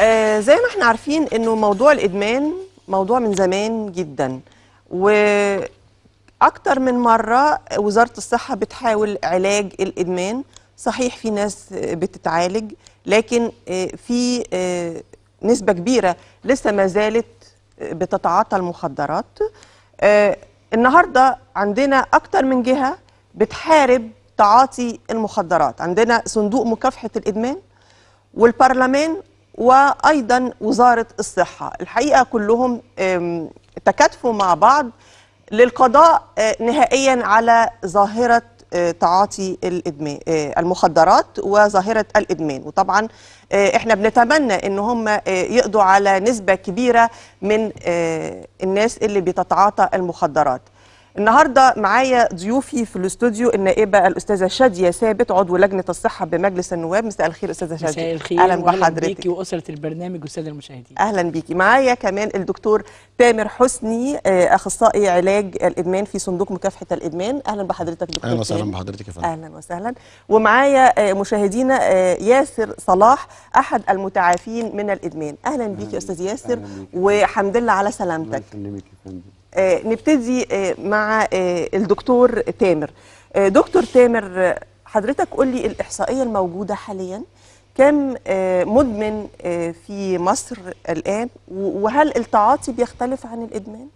آه زي ما احنا عارفين انه موضوع الادمان موضوع من زمان جدا واكتر من مره وزاره الصحه بتحاول علاج الادمان صحيح في ناس بتتعالج لكن آه، في آه، نسبه كبيره لسه ما زالت بتتعاطى المخدرات آه، النهارده عندنا اكتر من جهه بتحارب تعاطي المخدرات عندنا صندوق مكافحه الادمان والبرلمان وايضا وزاره الصحه الحقيقه كلهم آم، تكاتفوا مع بعض للقضاء آه، نهائيا على ظاهره آه، تعاطي الادمان آه، المخدرات وظاهره الادمان وطبعا آه، احنا بنتمنى ان هم آه، يقضوا على نسبه كبيره من آه، الناس اللي بتتعاطى المخدرات النهارده معايا ضيوفي في الاستوديو النائبه الاستاذه شاديه ثابت عضو لجنه الصحه بمجلس النواب مساء الخير استاذه شاديه مساء الخير اهلا واهلا بحضرتك بيكي واسره البرنامج والساده المشاهدين اهلا بيكي معايا كمان الدكتور تامر حسني آه، اخصائي علاج الادمان في صندوق مكافحه الادمان اهلا بحضرتك دكتور اهلا وسهلا تامر. بحضرتك يا فندم اهلا وسهلا ومعايا آه، مشاهدينا آه، ياسر صلاح احد المتعافين من الادمان اهلا بيك يا استاذ ياسر أهلاً بيك. وحمد لله على الله سلامتك يسلمك يا فندم آه، نبتدي آه، مع آه، الدكتور تامر آه، دكتور تامر آه، حضرتك قول لي الإحصائية الموجودة حاليا كم آه، مدمن آه، في مصر الآن و- وهل التعاطي بيختلف عن الإدمان؟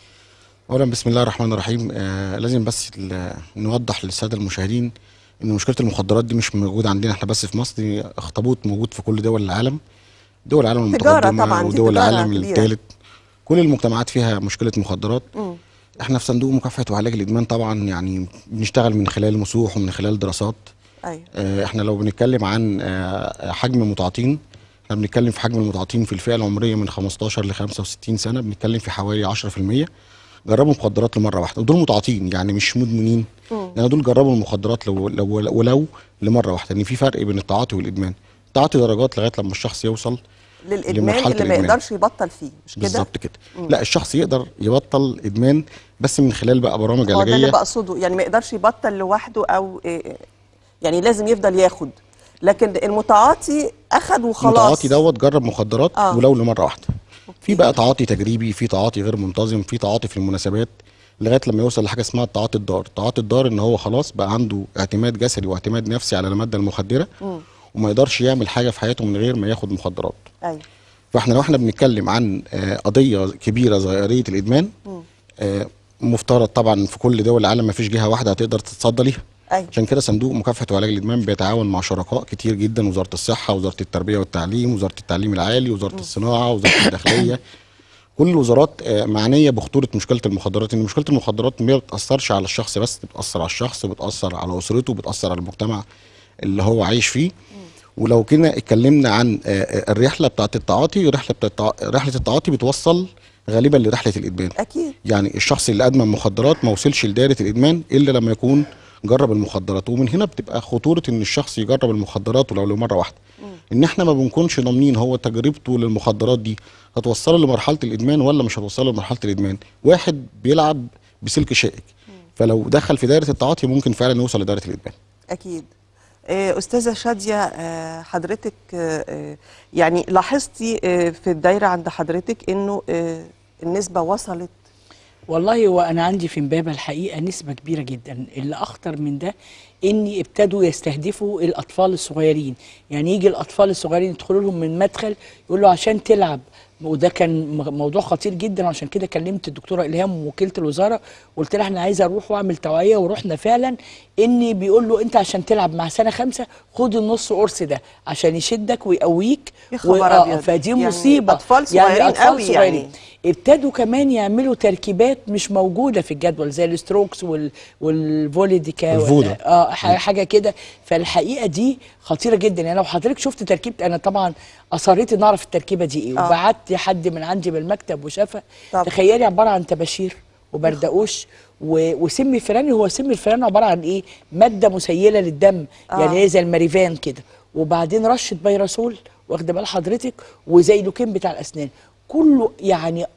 اولا بسم الله الرحمن الرحيم آه لازم بس ال- نوضح للساده المشاهدين ان مشكله المخدرات دي مش موجوده عندنا احنا بس في مصر دي اخطبوط موجود في كل دول العالم دول العالم تجارة المتقدمه طبعاً، دي ودول تجارة العالم كبيرة. الثالث كل المجتمعات فيها مشكله مخدرات مم. احنا في صندوق مكافحه وعلاج الادمان طبعا يعني بنشتغل من خلال مسوح ومن خلال دراسات أيوة آه، احنا لو بنتكلم عن آه، حجم المتعاطين احنا بنتكلم في حجم المتعاطين في الفئه العمريه من 15 ل 65 سنه بنتكلم في حوالي 10% جربوا مخدرات لمره واحده ودول متعاطين يعني مش مدمنين يعني دول جربوا المخدرات لو لو ولو لمره واحده ان في فرق بين التعاطي والادمان التعاطي درجات لغايه لما الشخص يوصل للإدمان لمرحلة اللي ما الإدمان. يقدرش يبطل فيه مش كده؟ بالظبط كده لا الشخص يقدر يبطل ادمان بس من خلال بقى برامج هو ده اللي علاجيه بقصده يعني ما يقدرش يبطل لوحده أو آه، يعني لازم يفضل ياخد لكن المتعاطي أخد وخلاص المتعاطي دوت جرب مخدرات آه. آه. ولو لمره واحده في بقى تعاطي تجريبي في تعاطي غير منتظم في تعاطي في المناسبات لغايه لما يوصل لحاجه اسمها التعاطي الضار التعاطي الضار ان هو خلاص بقى عنده اعتماد جسدي واعتماد نفسي على الماده المخدره وما يقدرش يعمل حاجه في حياته من غير ما ياخد مخدرات أيوة فاحنا لو احنا بنتكلم عن آه، قضيه كبيره ظاهريه الادمان آه، مفترض طبعا في كل دول العالم ما فيش جهه واحده هتقدر تتصدى ليها أيوة عشان كده صندوق مكافحه وعلاج الادمان بيتعاون مع شركاء كتير جدا وزاره الصحه وزاره التربيه والتعليم وزاره التعليم العالي وزاره الصناعه وزاره الداخليه كل الوزارات آه، معنيه بخطوره مشكله المخدرات ان مشكله المخدرات ما بتاثرش على الشخص بس بتاثر على الشخص وبتاثر على اسرته وبتاثر على المجتمع اللي هو عايش فيه ولو كنا اتكلمنا عن آه، آه، الرحله بتاعه التعاطي رحله بتاعة رحله التعاطي بتوصل غالبا لرحله الادمان أكيد يعني الشخص اللي ادمن مخدرات ما وصلش لدائره الادمان الا لما يكون جرب المخدرات ومن هنا بتبقى خطوره ان الشخص يجرب المخدرات ولو لمره واحده ان احنا ما بنكونش ضامنين هو تجربته للمخدرات دي هتوصله لمرحله الادمان ولا مش هتوصله لمرحله الادمان واحد بيلعب بسلك شائك فلو دخل في دائره التعاطي ممكن فعلا يوصل لدائره الادمان أكيد آه، أستاذة شادية آه، حضرتك آه، آه، يعني لاحظتي آه، في الدايرة عند حضرتك إنه آه، النسبة وصلت والله هو انا عندي في امبابه الحقيقه نسبه كبيره جدا اللي اخطر من ده ان ابتدوا يستهدفوا الاطفال الصغيرين يعني يجي الاطفال الصغيرين يدخلوا لهم من مدخل يقول له عشان تلعب وده كان م- موضوع خطير جدا عشان كده كلمت الدكتوره الهام وكيله الوزاره قلت لها احنا عايزه اروح واعمل توعيه ورحنا فعلا ان بيقول له انت عشان تلعب مع سنه خمسه خد النص قرص ده عشان يشدك ويقويك يا خبر آه، أبيض. فدي يعني مصيبه أطفال صغيرين قوي يعني. ابتدوا كمان يعملوا تركيبات مش موجوده في الجدول زي الستروكس وال والفوليديكا والفودا. ولا- اه ح- حاجه كده فالحقيقه دي خطيره جدا يعني لو حضرتك شفت تركيبه انا طبعا اصريت ان اعرف التركيبه دي ايه آه. وبعت حد من عندي بالمكتب وشافها طب. تخيلي عباره عن طباشير وبردقوش و- وسم الفيران هو سم الفيران عباره عن ايه ماده مسيله للدم آه. يعني هي زي الماريفان كده وبعدين رشه بيراسول واخده بال حضرتك وزي لوكين بتاع الاسنان كله يعني اكتر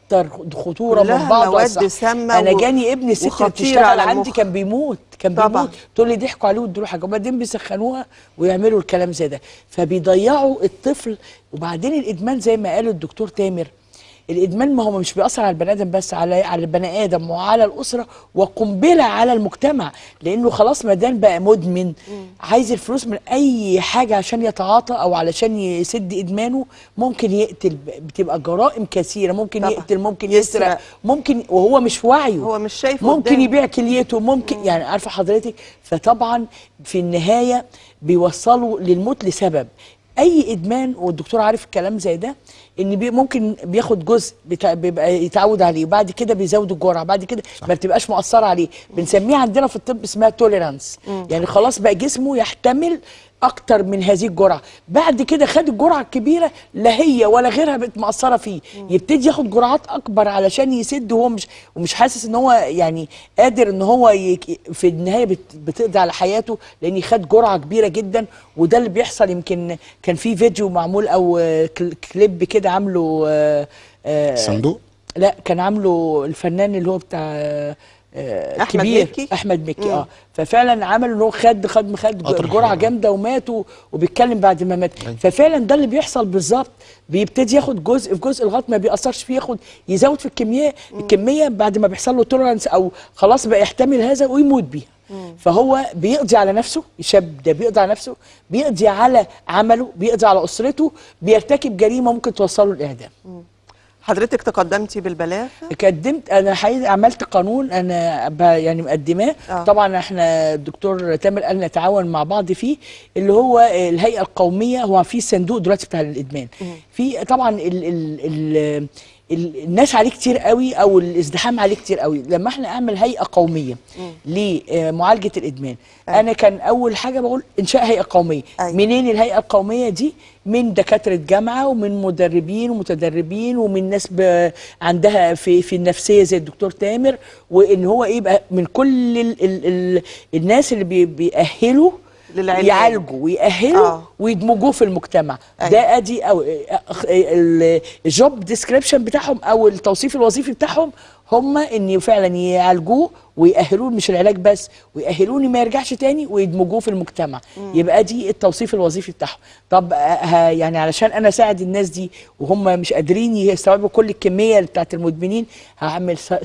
اخطر خطوره من كلها بعض مواد أصح. سامة انا و- جاني ابني الست اللي وخطيرة بتشتغل على عندي المخ. كان بيموت كان طبعاً. بيموت تقول لي ضحكوا عليه وادوا له حاجه وبعدين بيسخنوها ويعملوا الكلام زي ده فبيضيعوا الطفل وبعدين الادمان زي ما قال الدكتور تامر الادمان ما هو مش بيأثر على البني ادم بس على على البني ادم وعلى الاسره وقنبله على المجتمع لانه خلاص ما دام بقى مدمن عايز الفلوس من اي حاجه عشان يتعاطى او علشان يسد ادمانه ممكن يقتل بتبقى جرائم كثيره ممكن طبعاً. يقتل ممكن يسرق. يسرق ممكن وهو مش في وعيه هو مش شايف ممكن قدامه. يبيع كليته ممكن يعني عارفه حضرتك فطبعا في النهايه بيوصلوا للموت لسبب اي ادمان والدكتور عارف الكلام زي ده ان بي ممكن بياخد جزء بتا بيبقى يتعود عليه وبعد كده بيزود الجرعه بعد كده ما بتبقاش مؤثره عليه بنسميها عندنا في الطب اسمها توليرانس يعني خلاص بقى جسمه يحتمل اكتر من هذه الجرعه بعد كده خد الجرعه الكبيره لا هي ولا غيرها بقت مأثره فيه يبتدي ياخد جرعات اكبر علشان يسد وهو مش ومش حاسس ان هو يعني قادر ان هو يك في النهايه بت- بتقضي على حياته لان خد جرعه كبيره جدا وده اللي بيحصل يمكن كان في فيديو معمول او آه، كل- كليب كده عامله آه، آه، صندوق لا كان عامله الفنان اللي هو بتاع آه، آه، أحمد كبير مكي؟ احمد مكي مم. اه ففعلا عمل ان هو خد خد خد قطر جرعه حلو. جامده ومات و- وبيتكلم بعد ما مات أيوة. ففعلا ده اللي بيحصل بالظبط بيبتدي ياخد جزء في جزء لغايه ما بيأثرش فيه ياخد يزود في الكميه الكميه بعد ما بيحصل له تولرانس او خلاص بقى يحتمل هذا ويموت بيها فهو بيقضي على نفسه الشاب ده بيقضي على نفسه بيقضي على عمله بيقضي على اسرته بيرتكب جريمه ممكن توصله الاعدام حضرتك تقدمتي بالبلاغ قدمت انا حقيقة عملت قانون انا ب- يعني مقدماه آه. طبعا احنا الدكتور تامر قال نتعاون مع بعض فيه اللي هو الهيئه القوميه هو في صندوق دلوقتي بتاع الادمان في طبعا ال ال ال ال الناس عليه كتير قوي او الازدحام عليه كتير قوي لما احنا اعمل هيئه قوميه لمعالجه الادمان أيوة. انا كان اول حاجه بقول انشاء هيئه قوميه أيوة. منين الهيئه القوميه دي من دكاتره جامعه ومن مدربين ومتدربين ومن ناس ب... عندها في في النفسيه زي الدكتور تامر وان هو ايه يبقى من كل ال... ال... ال... الناس اللي بي... بيأهلوا للعلاج. يعالجوا ويأهلوا آه. ويدمجوه في المجتمع أيوة. ده ادي او الجوب ديسكريبشن بتاعهم او التوصيف الوظيفي بتاعهم هم ان فعلا يعالجوه ويأهلوه مش العلاج بس ويأهلوه إن ما يرجعش تاني ويدمجوه في المجتمع يبقى دي التوصيف الوظيفي بتاعهم طب آه، ها- يعني علشان انا اساعد الناس دي وهم مش قادرين يستوعبوا كل الكميه بتاعت المدمنين هعمل س-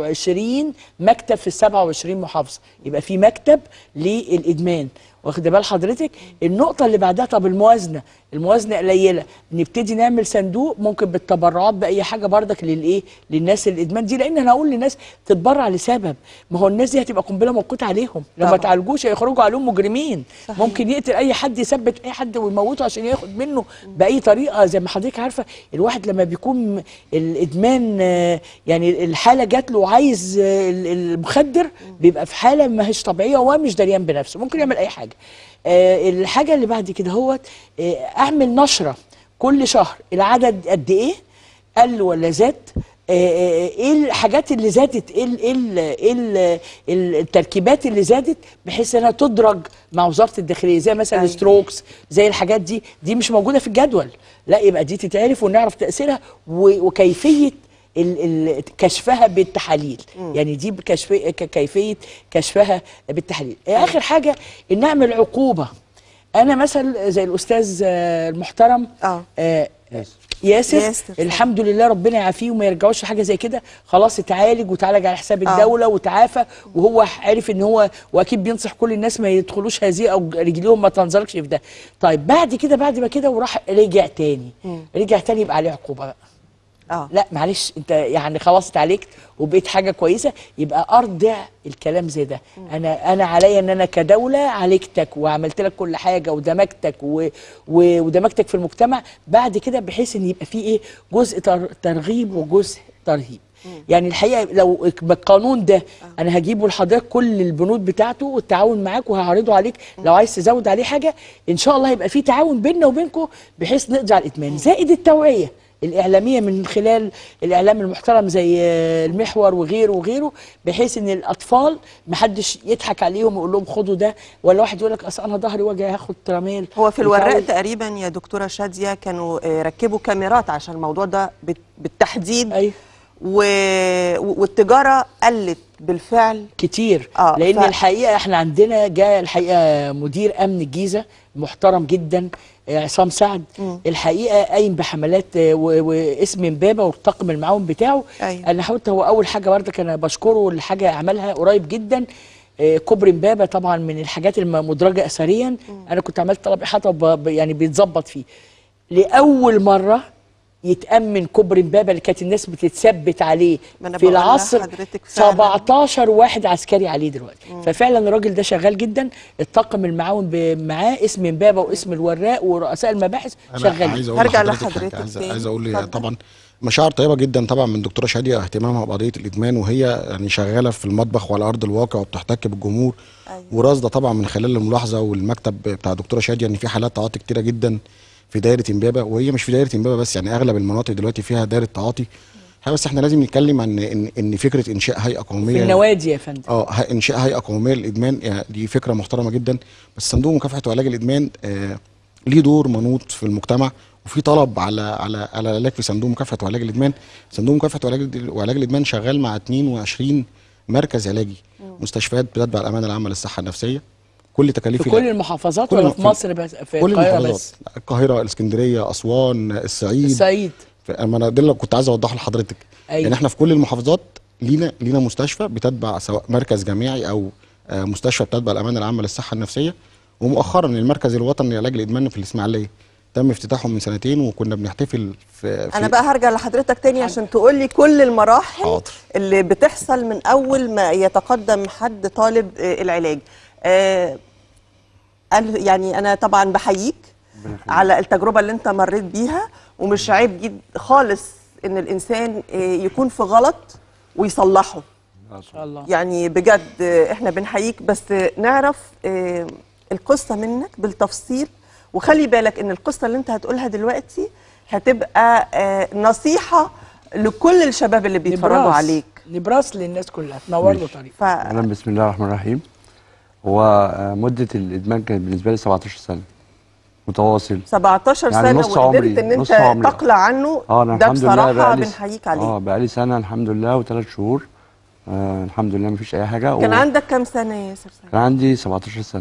27 مكتب في ال 27 محافظه يبقى في مكتب للادمان واخده بال حضرتك النقطه اللي بعدها طب الموازنه الموازنه قليله نبتدي نعمل صندوق ممكن بالتبرعات باي حاجه بردك للايه للناس الادمان دي لان انا هقول للناس تتبرع لسبب ما هو الناس دي هتبقى قنبله موقوته عليهم لما طبعاً. تعالجوش هيخرجوا عليهم مجرمين صحيح. ممكن يقتل اي حد يثبت اي حد ويموته عشان ياخد منه باي طريقه زي ما حضرتك عارفه الواحد لما بيكون الادمان آه، يعني الحاله جات له وعايز آه، ال- المخدر بيبقى في حاله ما هيش طبيعيه وهو مش دريان بنفسه ممكن يعمل اي حاجه آه، الحاجه اللي بعد كده هو اعمل نشره كل شهر العدد قد ايه قل ولا زاد آه، آه، ايه الحاجات اللي زادت ايه ال- ايه ال- ايه ال- ال- التركيبات اللي زادت بحيث انها تدرج مع وزاره الداخليه زي مثلا أيوة. الستروكس زي الحاجات دي دي مش موجوده في الجدول لا يبقى دي تتعرف ونعرف تاثيرها و- وكيفيه ال- ال- كشفها بالتحاليل يعني دي بكشف ك- كيفيه كشفها بالتحاليل اخر حاجه ان نعمل عقوبه انا مثلا زي الاستاذ آه، المحترم آه. آه، ياسر, ياسر. الحمد لله ربنا يعافيه وما يرجعوش لحاجه زي كده خلاص اتعالج وتعالج على حساب آه. الدوله وتعافى وهو عرف ان هو واكيد بينصح كل الناس ما يدخلوش هذه او رجليهم ما تنزلقش في ده طيب بعد كده بعد ما كده وراح رجع تاني رجع تاني يبقى عليه عقوبه بقى اه لا معلش انت يعني خلاص اتعالجت وبقيت حاجه كويسه يبقى ارضع الكلام زي ده انا انا عليا ان انا كدوله عالجتك وعملت لك كل حاجه ودمجتك و... و... ودمجتك في المجتمع بعد كده بحيث ان يبقى في ايه جزء تر... ترغيب وجزء ترهيب يعني الحقيقه لو بالقانون ده انا هجيبه لحضرتك كل البنود بتاعته والتعاون معاك وهعرضه عليك لو عايز تزود عليه حاجه ان شاء الله يبقى في تعاون بيننا وبينكم بحيث نقضي على الادمان زائد التوعيه الإعلامية من خلال الإعلام المحترم زي آه، المحور وغيره وغيره بحيث إن الأطفال محدش يضحك عليهم ويقول لهم خدوا ده ولا واحد يقول لك أصل أنا ظهري وجعي هاخد تراميل هو في الوراق وتعالج. تقريبا يا دكتورة شادية كانوا آه، ركبوا كاميرات عشان الموضوع ده بت- بالتحديد أيوه و... والتجاره قلت بالفعل كتير آه، لان ف- الحقيقه احنا عندنا جاء الحقيقه مدير امن الجيزه محترم جدا آه، عصام سعد الحقيقه قايم بحملات آه، و- واسم امبابه والطاقم المعاون بتاعه أيوة. انا حاولت هو اول حاجه برضك انا بشكره الحاجه عملها قريب جدا آه، كوبري امبابه طبعا من الحاجات المدرجه اثريا انا كنت عملت طلب احاطه وب- ب- يعني بيتظبط فيه لاول مره يتامن كوبري امبابه اللي كانت الناس بتتثبت عليه ما أنا في بقول العصر لحضرتك فعلاً. 17 واحد عسكري عليه دلوقتي ففعلا الراجل ده شغال جدا الطاقم المعاون ب- معاه اسم امبابه واسم الوراق ورؤساء المباحث انا شغالين عايز اقول هرجع لحضرتك لحضرتك حاجة. عايز, تاني. عايز اقول اتفضل. طبعا مشاعر طيبه جدا طبعا من دكتوره شاديه اهتمامها بقضيه الادمان وهي يعني شغاله في المطبخ وعلى ارض الواقع وبتحتك بالجمهور أيوة. وراصده طبعا من خلال الملاحظه والمكتب بتاع دكتوره شاديه ان في حالات تعاطي كتيره جدا في دايره امبابه وهي مش في دايره امبابه بس يعني اغلب المناطق دلوقتي فيها دايره تعاطي ها بس احنا لازم نتكلم عن ان ان فكره انشاء هيئه قوميه في النوادي يا فندم اه ه- انشاء هيئه قوميه للادمان يعني دي فكره محترمه جدا بس صندوق مكافحه وعلاج الادمان آه ليه دور منوط في المجتمع وفي طلب على على على العلاج في صندوق مكافحه وعلاج الادمان صندوق مكافحه وعلاج وعلاج الادمان شغال مع 22 مركز علاجي مستشفيات بتتبع الامانه العامه للصحه النفسيه كل تكاليف في الع- كل المحافظات كل ولا الم- في مصر بس في كل القاهره المحافظات بس القاهره الاسكندريه اسوان الصعيد الصعيد اما انا ده اللي كنت عايز اوضحه لحضرتك أيوة. يعني احنا في كل المحافظات لينا لينا مستشفى بتتبع سواء مركز جامعي او آه، مستشفى بتتبع الامانه العامه للصحه النفسيه ومؤخرا المركز الوطني لعلاج الادمان في الاسماعيليه تم افتتاحه من سنتين وكنا بنحتفل في, في انا بقى هرجع لحضرتك تاني عشان تقول لي كل المراحل حاضر. اللي بتحصل من اول ما يتقدم حد طالب آه، العلاج آه، قال- يعني انا طبعا بحييك على التجربه اللي انت مريت بيها ومش عيب جد خالص ان الانسان آه، يكون في غلط ويصلحه ان شاء الله يعني بجد آه، احنا بنحييك بس آه، نعرف آه، القصه منك بالتفصيل وخلي بالك ان القصه اللي انت هتقولها دلوقتي هتبقى آه، نصيحه لكل الشباب اللي بيتفرجوا نبراس عليك نبراس للناس كلها تنور له طريق ف اولا بسم الله الرحمن الرحيم هو آه، مدة الإدمان كانت بالنسبة لي 17 سنة متواصل 17 يعني سنه نص وقدرت عمري- ان انت نص عمري. تقلع عنه اه انا ده الحمد لله بصراحه بقالي بنحييك عليه اه بقالي سنة الحمد لله وثلاث شهور آه الحمد لله مفيش أي حاجة كان و- عندك كام سنه يا ياسر سعيد؟ كان عندي 17 سنة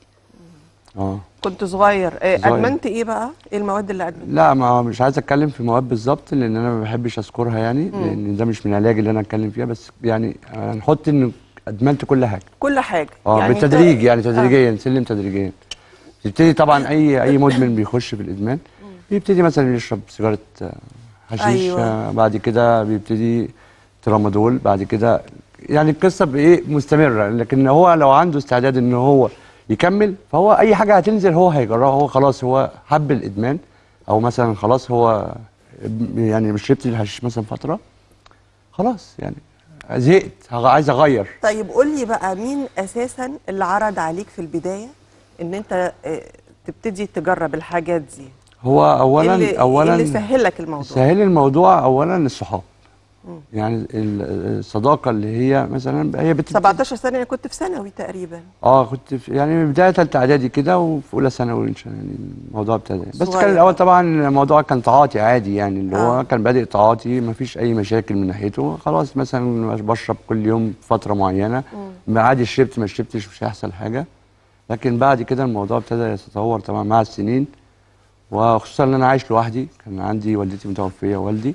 اه كنت صغير آه، صغير. ادمنت ايه بقى؟ ايه المواد اللي ادمنت؟ لا ما مش عايز اتكلم في مواد بالظبط لان انا ما بحبش اذكرها يعني لان ده مش من العلاج اللي انا اتكلم فيها بس يعني هنحط ان ادمنت كل حاجه كل حاجه اه يعني بالتدريج ت- يعني آه. تدريجيا سلم تدريجيا يبتدي طبعا اي اي مدمن بيخش في الادمان بيبتدي مثلا يشرب سيجاره آه، حشيش أيوة. أيوة. بعد كده بيبتدي ترامادول بعد كده يعني القصه بايه مستمره لكن هو لو عنده استعداد ان هو يكمل فهو اي حاجه هتنزل هو هيجربها هو خلاص هو حب الادمان او مثلا خلاص هو يعني مش شربت الحشيش مثلا فتره خلاص يعني زهقت عايز اغير طيب قول لي بقى مين اساسا اللي عرض عليك في البدايه ان انت آه، تبتدي تجرب الحاجات دي هو اولا إيه اللي اولا إيه اللي سهلك الموضوع سهل الموضوع اولا الصحاب يعني ال- الصداقه اللي هي مثلا هي بت 17 سنه انا كنت في ثانوي تقريبا اه كنت في يعني من بدايه ثالثه اعدادي كده وفي اولى ثانوي إن شاء الله يعني الموضوع ابتدى بس صغير. كان الاول طبعا الموضوع كان تعاطي عادي يعني اللي هو آه. كان بادئ تعاطي ما فيش اي مشاكل من ناحيته خلاص مثلا بشرب كل يوم فتره معينه ما عادي شربت ما شربتش مش هيحصل حاجه لكن بعد كده الموضوع ابتدى يتطور طبعا مع السنين وخصوصا ان انا عايش لوحدي كان عندي والدتي متوفيه ووالدي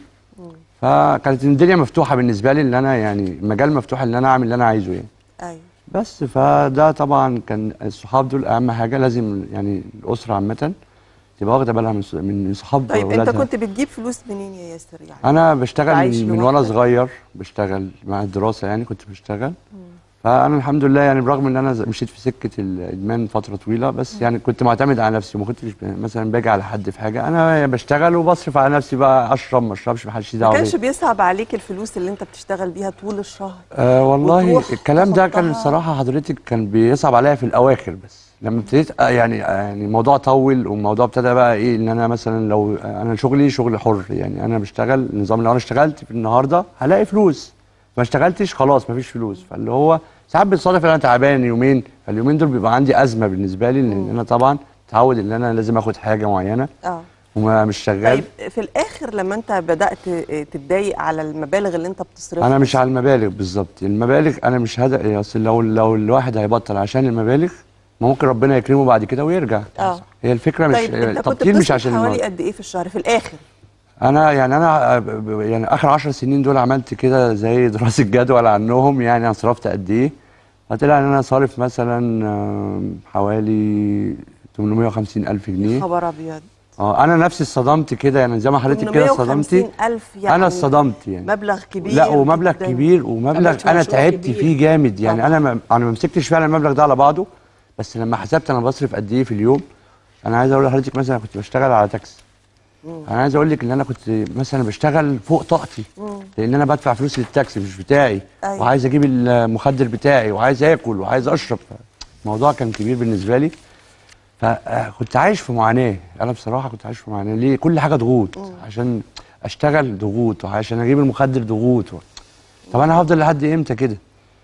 فكانت الدنيا مفتوحه بالنسبه لي ان انا يعني المجال مفتوح ان انا اعمل اللي انا عايزه يعني ايوه بس فده طبعا كان الصحاب دول اهم حاجه لازم يعني الاسره عامه تبقى واخده بالها من ص- من صحاب طيب انت ولادها. كنت بتجيب فلوس منين يا ياسر يعني انا بشتغل عايش من, من وانا لوحدك. صغير بشتغل مع الدراسه يعني كنت بشتغل فانا الحمد لله يعني برغم ان انا ز- مشيت في سكه الادمان فتره طويله بس يعني كنت معتمد على نفسي وما كنتش ب- مثلا باجي على حد في حاجه انا بشتغل وبصرف على نفسي بقى اشرب ما اشربش محدش ما دعوه كانش بيا. بيصعب عليك الفلوس اللي انت بتشتغل بيها طول الشهر آه والله وتروح الكلام ده كان تحطها. الصراحه حضرتك كان بيصعب عليا في الاواخر بس لما ابتديت آه يعني آه يعني الموضوع طول والموضوع ابتدى بقى ايه ان انا مثلا لو آه انا شغلي شغل حر يعني انا بشتغل نظام لو انا اشتغلت في النهارده هلاقي فلوس ما اشتغلتش خلاص مفيش فلوس فاللي هو ساعات بتصادف ان انا تعبان يومين فاليومين دول بيبقى عندي ازمه بالنسبه لي لان انا طبعا متعود ان انا لازم اخد حاجه معينه اه ومش شغال طيب في الاخر لما انت بدات تتضايق على المبالغ اللي انت بتصرفها انا مش على المبالغ بالظبط المبالغ انا مش هدف اصل لو لو الواحد هيبطل عشان المبالغ ما ممكن ربنا يكرمه بعد كده ويرجع اه هي الفكره مش طيب انت كنت التبطيل مش بتصرف عشان حوالي المبالغ. قد ايه في الشهر في الاخر انا يعني انا ب- ب- يعني اخر عشر سنين دول عملت كده زي دراسه جدول عنهم يعني انا صرفت قد ايه فطلع ان انا صارف مثلا آم، حوالي 850 الف جنيه خبر ابيض اه انا نفسي اتصدمت كده يعني زي ما حضرتك كده اتصدمتي 850,000 يعني انا اتصدمت يعني مبلغ كبير لا ومبلغ جداً. كبير ومبلغ عملت انا مشروع تعبت كبير. فيه جامد يعني طبعاً. انا ما انا ما مسكتش فعلا المبلغ ده على بعضه بس لما حسبت انا بصرف قد ايه في اليوم انا عايز اقول لحضرتك مثلا كنت بشتغل على تاكسي انا عايز اقول لك ان انا كنت مثلا بشتغل فوق طاقتي لان انا بدفع فلوس للتاكسي مش بتاعي أيوة. وعايز اجيب المخدر بتاعي وعايز اكل وعايز اشرب الموضوع كان كبير بالنسبه لي فكنت عايش في معاناه انا بصراحه كنت عايش في معاناه ليه كل حاجه ضغوط عشان اشتغل ضغوط وعشان اجيب المخدر ضغوط و... طب انا هفضل لحد امتى كده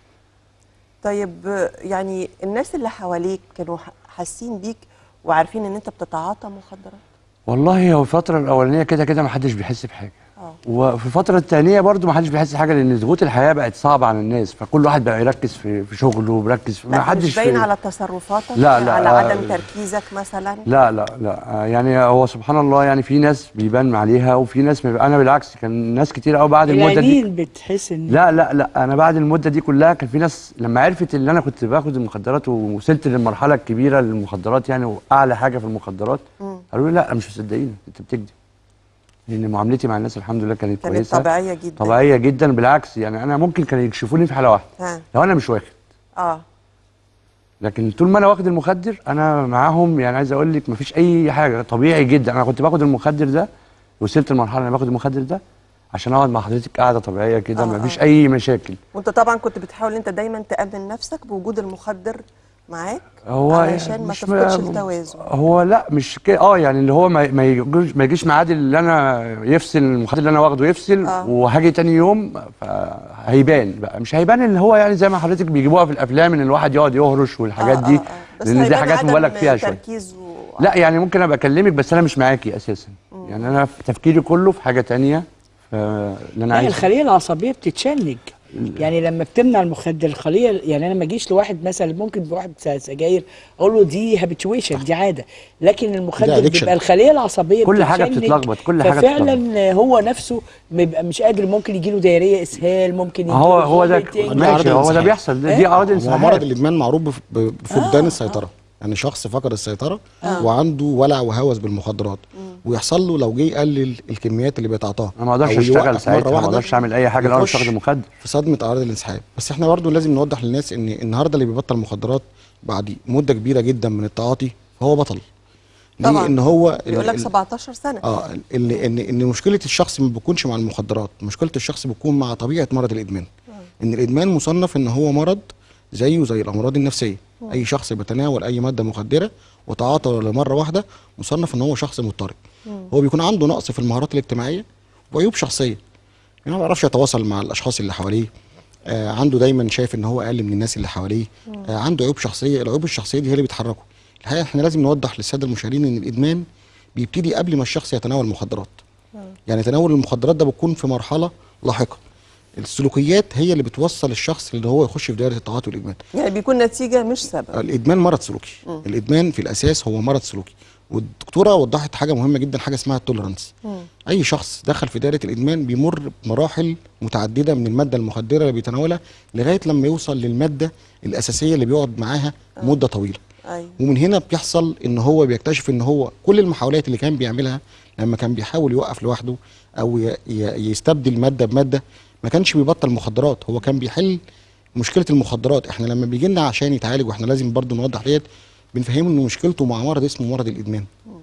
طيب آه، يعني الناس اللي حواليك كانوا ح- حاسين بيك وعارفين ان انت بتتعاطى مخدرات والله هو الفتره الاولانيه كده كده ما حدش بيحس بحاجه اه وفي الفترة الثانية برضو ما حدش بيحس بحاجة لأن ضغوط الحياة بقت صعبة على الناس فكل واحد بقى يركز في في شغله وبيركز في ما لا حدش مش باين في على تصرفاتك لا، لا، على آه، عدم تركيزك مثلا لا لا لا آه، يعني هو سبحان الله يعني في ناس بيبان عليها وفي ناس ما بي- أنا بالعكس كان ناس كتير قوي بعد المدة دي العينين بتحس ان لا لا لا انا بعد المده دي كلها كان في ناس لما عرفت ان انا كنت باخد المخدرات ووصلت للمرحله الكبيره للمخدرات يعني واعلى حاجه في المخدرات قالوا لي لا مش مصدقين انت بتكذب لان معاملتي مع الناس الحمد لله كانت كانت كويسه طبيعيه جدا طبيعيه جدا بالعكس يعني انا ممكن كانوا يكشفوني في حاله واحده ها لو انا مش واخد اه لكن طول ما انا واخد المخدر انا معاهم يعني عايز اقول لك مفيش اي حاجه طبيعي جدا انا كنت باخد المخدر ده وصلت لمرحله انا باخد المخدر ده عشان اقعد مع حضرتك قاعده طبيعيه كده آه، مفيش آه. اي مشاكل وانت طبعا كنت بتحاول انت دايما تامن نفسك بوجود المخدر معاك هو علشان ما مش تفقدش التوازن هو لا مش كده اه يعني اللي هو ما ما يجيش ما يجيش ميعاد اللي انا يفصل المخدر اللي انا واخده يفصل آه. وهاجي تاني يوم فهيبان بقى مش هيبان اللي هو يعني زي ما حضرتك بيجيبوها في الافلام ان الواحد يقعد يهرش والحاجات دي بس لان دي هيبان حاجات عدم مبالغ فيها شويه تركيز و... لا يعني ممكن ابقى اكلمك بس انا مش معاكي اساسا يعني انا في تفكيري كله في حاجه تانية ف- اللي انا لا عايز الخليه العصبيه بتتشنج يعني لما بتمنع المخدر الخليه يعني انا ما اجيش لواحد مثلا ممكن بواحد س- سجاير اقول له دي هابيتويشن دي عاده لكن المخدر addiction. بيبقى الخليه العصبيه كل حاجة بتتشنج، بتتلخبط، كل حاجة ففعلا هو نفسه بيبقى مش قادر ممكن يجي له دايريه اسهال ممكن يجي هو له هو ده vomiting. دي ماشي أعراض هو ده الانسحاب. بيحصل ده- دي اعراض هو انسحاب مرض الادمان معروف بف- ب- بفقدان السيطره يعني شخص فقد السيطره وعنده ولع وهوس بالمخدرات ويحصل له لو جه يقلل الكميات اللي بيتعاطاها انا ما اقدرش أو اشتغل يوقف ساعتها مرة ما واحدة، اقدرش اعمل اي حاجه لو انا مش يخش واخد مخدر في صدمه اعراض الانسحاب بس احنا برضو لازم نوضح للناس ان النهارده اللي بيبطل مخدرات بعد مده كبيره جدا من التعاطي فهو بطل ليه طبعا ان هو بيقول لك ال- 17 سنه اه ان ان ان مشكله الشخص ما بتكونش مع المخدرات مشكله الشخص بتكون مع طبيعه مرض الادمان ان الادمان مصنف ان هو مرض زيه زي الامراض النفسيه اي شخص بيتناول اي ماده مخدره وتعاطى لمره واحده مصنف ان هو شخص مضطرب هو بيكون عنده نقص في المهارات الاجتماعيه وعيوب شخصيه يعني ما بيعرفش يتواصل مع الاشخاص اللي حواليه آه عنده دايما شايف ان هو اقل من الناس اللي حواليه آه عنده عيوب شخصيه العيوب الشخصيه دي هي اللي بتحركه الحقيقه احنا لازم نوضح للساده المشاهدين ان الادمان بيبتدي قبل ما الشخص يتناول المخدرات يعني تناول المخدرات ده بيكون في مرحله لاحقه السلوكيات هي اللي بتوصل الشخص اللي هو يخش في دائره التعاطي والادمان يعني بيكون نتيجه مش سبب الادمان مرض سلوكي الادمان في الاساس هو مرض سلوكي والدكتوره وضحت حاجه مهمه جدا حاجه اسمها التوليرانس اي شخص دخل في دائره الادمان بيمر بمراحل متعدده من الماده المخدره اللي بيتناولها لغايه لما يوصل للماده الاساسيه اللي بيقعد معاها مده طويله ايوه ومن هنا بيحصل ان هو بيكتشف ان هو كل المحاولات اللي كان بيعملها لما كان بيحاول يوقف لوحده او ي- ي- يستبدل ماده بماده ما كانش بيبطل مخدرات هو كان بيحل مشكله المخدرات احنا لما بيجي لنا عشان يتعالج واحنا لازم برضو نوضح ديت بنفهمه ان مشكلته مع مرض اسمه مرض الادمان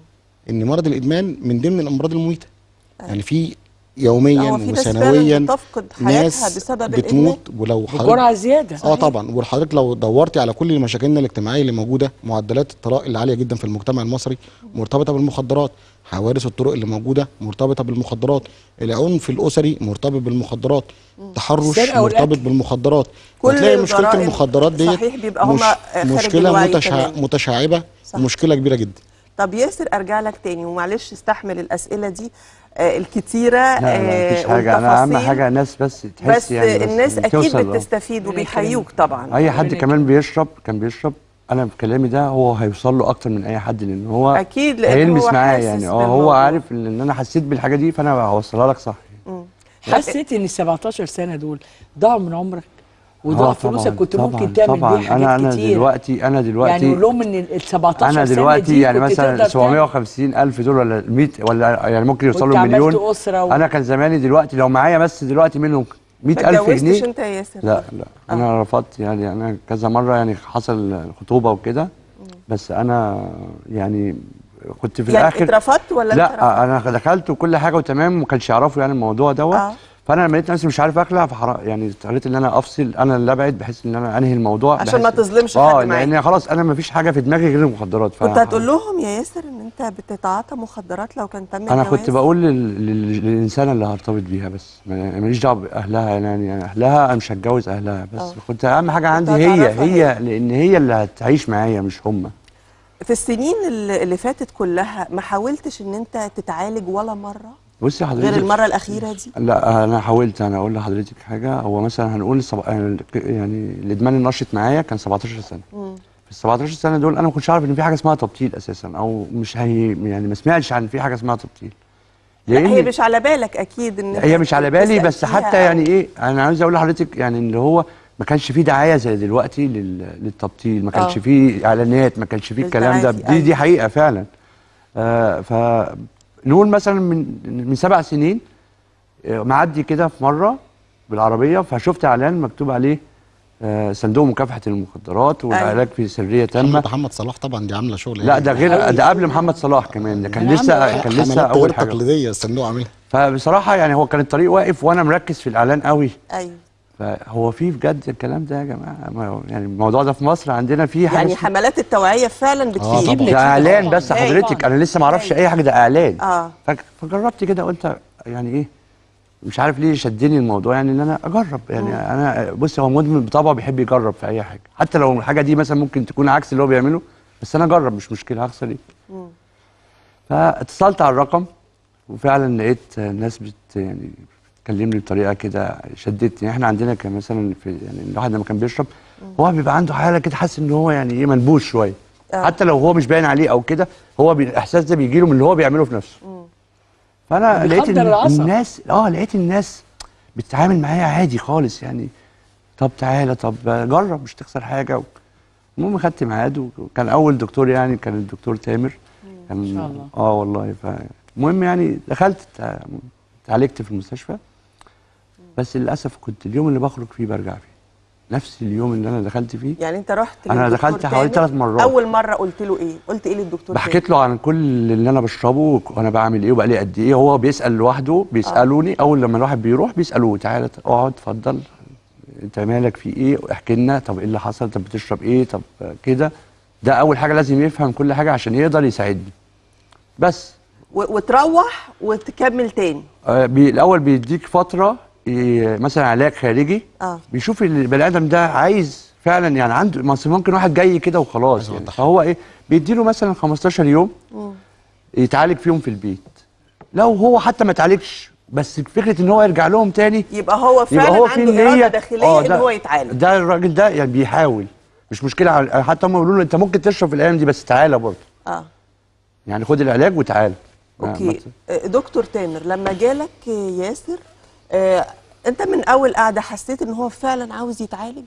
ان مرض الادمان من ضمن الامراض المميته يعني في يوميا هو في ناس فعلا وسنويا بتفقد حياتها ناس بسبب بتموت ولو بجرعه زياده اه طبعا وحضرتك لو دورتي على كل مشاكلنا الاجتماعيه اللي موجوده معدلات الطلاق اللي عاليه جدا في المجتمع المصري مرتبطه بالمخدرات حوادث الطرق اللي موجوده مرتبطه بالمخدرات العنف الاسري مرتبط بالمخدرات تحرش السرقة والقتل. مرتبط بالمخدرات كل وتلاقي مشكله الجرائم المخدرات دي صحيح بيبقى هما خارج مشكله الوعي متشع... كمان. متشعبه صح. ومشكله كبيره جدا طب ياسر ارجع لك تاني ومعلش استحمل الاسئله دي آه الكتيره لا لا مفيش حاجه انا اهم والتفاصيل. حاجه الناس بس تحس بس يعني الناس اكيد توصل، آه. بتستفيد وبيحيوك طبعا اي حد ربنا كمان بيشرب كان بيشرب انا في كلامي ده هو هيوصل له اكتر من اي حد لان هو أكيد، لأن هيلمس هو معاه حاسس يعني اه هو بالموضوع. عارف ان إن انا حسيت بالحاجه دي فانا هوصلها لك صح حسيت ان ال 17 سنه دول ضاعوا من عمرك وضاع آه، فلوسك طبعاً، كنت طبعاً، ممكن تعمل طبعا بيه حاجات انا انا كتير دلوقتي انا دلوقتي يعني قول لهم ان ال 17 انا سنه دلوقتي دي يعني كنت مثلا تقدر تعمل. 750 الف دول ولا 100 ولا يعني ممكن يوصلوا كنت عملت مليون أسرة و- انا كان زماني دلوقتي لو معايا بس دلوقتي منهم 100 ما الف اتجوزتش جنيه انت يا ياسر لا لا انا رفضت يعني انا كذا مره يعني حصل خطوبه وكده بس انا يعني كنت في يعني الاخر اترفضت ولا انت رفضت؟ لا انا دخلت وكل حاجه وتمام وما كانش يعرفوا يعني الموضوع دوت آه. فانا لما لقيت نفسي مش عارف اخلع فحر... يعني اضطريت ان انا افصل انا اللي ابعد بحيث ان انا انهي الموضوع عشان ما بحيث- تظلمش اه حد معاك. لان خلاص انا ما فيش حاجه في دماغي غير المخدرات ف... كنت هتقول لهم يا ياسر ان انت بتتعاطى مخدرات لو كان تم انا الجواز؟ كنت بقول لل... لل... للانسانه اللي هرتبط بيها بس ما- ماليش دعوه باهلها يعني, يعني اهلها انا مش هتجوز اهلها بس آه. كنت اهم حاجه عندي هي هتعرفها هي هي. لان هي اللي هتعيش معايا مش هم في السنين اللي اللي فاتت كلها ما حاولتش ان انت تتعالج ولا مره بصي حضرتك غير المره الاخيره دي لا انا حاولت انا اقول لحضرتك حاجه هو مثلا هنقول السب... يعني الادمان النشط معايا كان 17 سنه في ال 17 سنه دول انا ما كنتش عارف ان في حاجه اسمها تبطيل اساسا او مش هي يعني ما سمعتش عن في حاجه اسمها تبطيل لا هي مش على بالك اكيد ان هي مش على بالي تسأل بس فيها حتى أو- يعني ايه انا عاوز اقول لحضرتك يعني اللي هو ما كانش فيه دعايه زي دلوقتي لل... للتبطيل ما كانش آه. فيه اعلانات ما كانش فيه الكلام ده للتعافي، دي دي أيوة. حقيقه فعلا آه فنقول مثلا من من سبع سنين آه، معدي كده في مره بالعربيه فشفت اعلان مكتوب عليه آه صندوق مكافحه المخدرات والعلاج في سريه تامه محمد محمد صلاح طبعا دي عامله شغل لا ده غير أوي. ده قبل محمد صلاح كمان ده كان أنا لسه عامل كان لسه حملات اول غير حاجه تقليديه الصندوق عاملها فبصراحه يعني هو كان الطريق واقف وانا مركز في الاعلان قوي ايوه فهو في بجد الكلام ده يا جماعه ما- يعني الموضوع ده في مصر عندنا فيه حاجه يعني اسمها- حملات التوعيه فعلا طبعاً. بتفيد طبعاً. ده اعلان طبعاً. بس هايل. حضرتك انا لسه ما اعرفش هايل. اي حاجه ده اعلان اه فك- فجربت كده قلت يعني ايه مش عارف ليه شدني الموضوع يعني ان انا اجرب يعني انا بص هو مدمن بطبعه بيحب يجرب في اي حاجه حتى لو الحاجه دي مثلا ممكن تكون عكس اللي هو بيعمله بس انا اجرب مش مشكله هخسر ايه فاتصلت على الرقم وفعلا لقيت ناس بت يعني بتكلمني بطريقه كده شدتني احنا عندنا كان مثلا في يعني الواحد لما كان بيشرب هو بيبقى عنده حاله كده حاسس ان هو يعني ايه منبوش شويه آه. حتى لو هو مش باين عليه او كده هو بي- الاحساس ده بيجي له من اللي هو بيعمله في نفسه فانا لقيت بيخدر إن العصب. الناس اه لقيت الناس بتتعامل معايا عادي خالص يعني طب تعالى طب جرب مش تخسر حاجه المهم خدت ميعاد وكان اول دكتور يعني كان الدكتور تامر كان ما شاء الله. اه والله فالمهم يعني دخلت تع- اتعالجت في المستشفى بس للاسف كنت اليوم اللي بخرج فيه برجع فيه نفس اليوم اللي انا دخلت فيه يعني انت رحت أنا للدكتور دخلت حوالي تامر، ثلاث مرات. اول مره قلت له ايه قلت ايه للدكتور بحكيت له عن كل اللي انا بشربه وانا بعمل ايه وبقالي قد ايه هو بيسال لوحده بيسالوني اول لما الواحد بيروح بيسالوه تعالى اقعد اتفضل انت مالك في ايه احكي لنا طب ايه اللي حصل طب بتشرب ايه طب كده ده اول حاجه لازم يفهم كل حاجه عشان يقدر يساعدني بس و- وتروح وتكمل تاني آه، بي الاول بيديك فتره إيه، مثلا علاج خارجي اه بيشوف البني ادم ده عايز فعلا يعني عنده ما أصل ممكن واحد جاي كده وخلاص عايز يعني يوضح. فهو ايه بيديله مثلا 15 يوم يتعالج فيهم في البيت لو هو حتى ما اتعالجش بس فكره ان هو يرجع لهم تاني يبقى هو فعلا يبقى هو في عنده اراده النية داخليه آه، ان ده- هو يتعالج ده الراجل ده يعني بيحاول مش مشكله على- حتى هم بيقولوا له انت ممكن تشرب في الايام دي بس تعالى برضه اه يعني خد العلاج وتعالى ما- اوكي ما- آه، دكتور تامر لما جالك آه، ياسر آه، انت من اول قعده حسيت ان هو فعلا عاوز يتعالج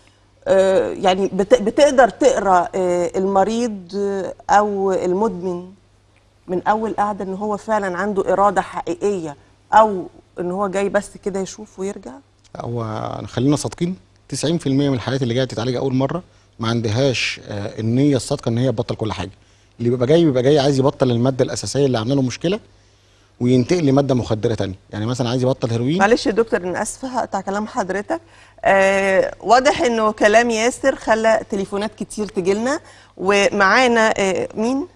آه، يعني بت- بتقدر تقرا آه، المريض آه، او المدمن من اول قعده ان هو فعلا عنده اراده حقيقيه او ان هو جاي بس كده يشوف ويرجع هو خلينا صادقين 90% من الحالات اللي جايه تتعالج اول مره ما عندهاش آه، النيه الصادقه ان هي تبطل كل حاجه اللي بيبقى جاي بيبقى جاي عايز يبطل الماده الاساسيه اللي عامله له مشكله وينتقل لماده مخدره تانية يعني مثلا عايز يبطل هيروين معلش يا دكتور انا اسفه هقطع كلام حضرتك آه واضح انه كلام ياسر خلى تليفونات كتير تجيلنا ومعانا آه مين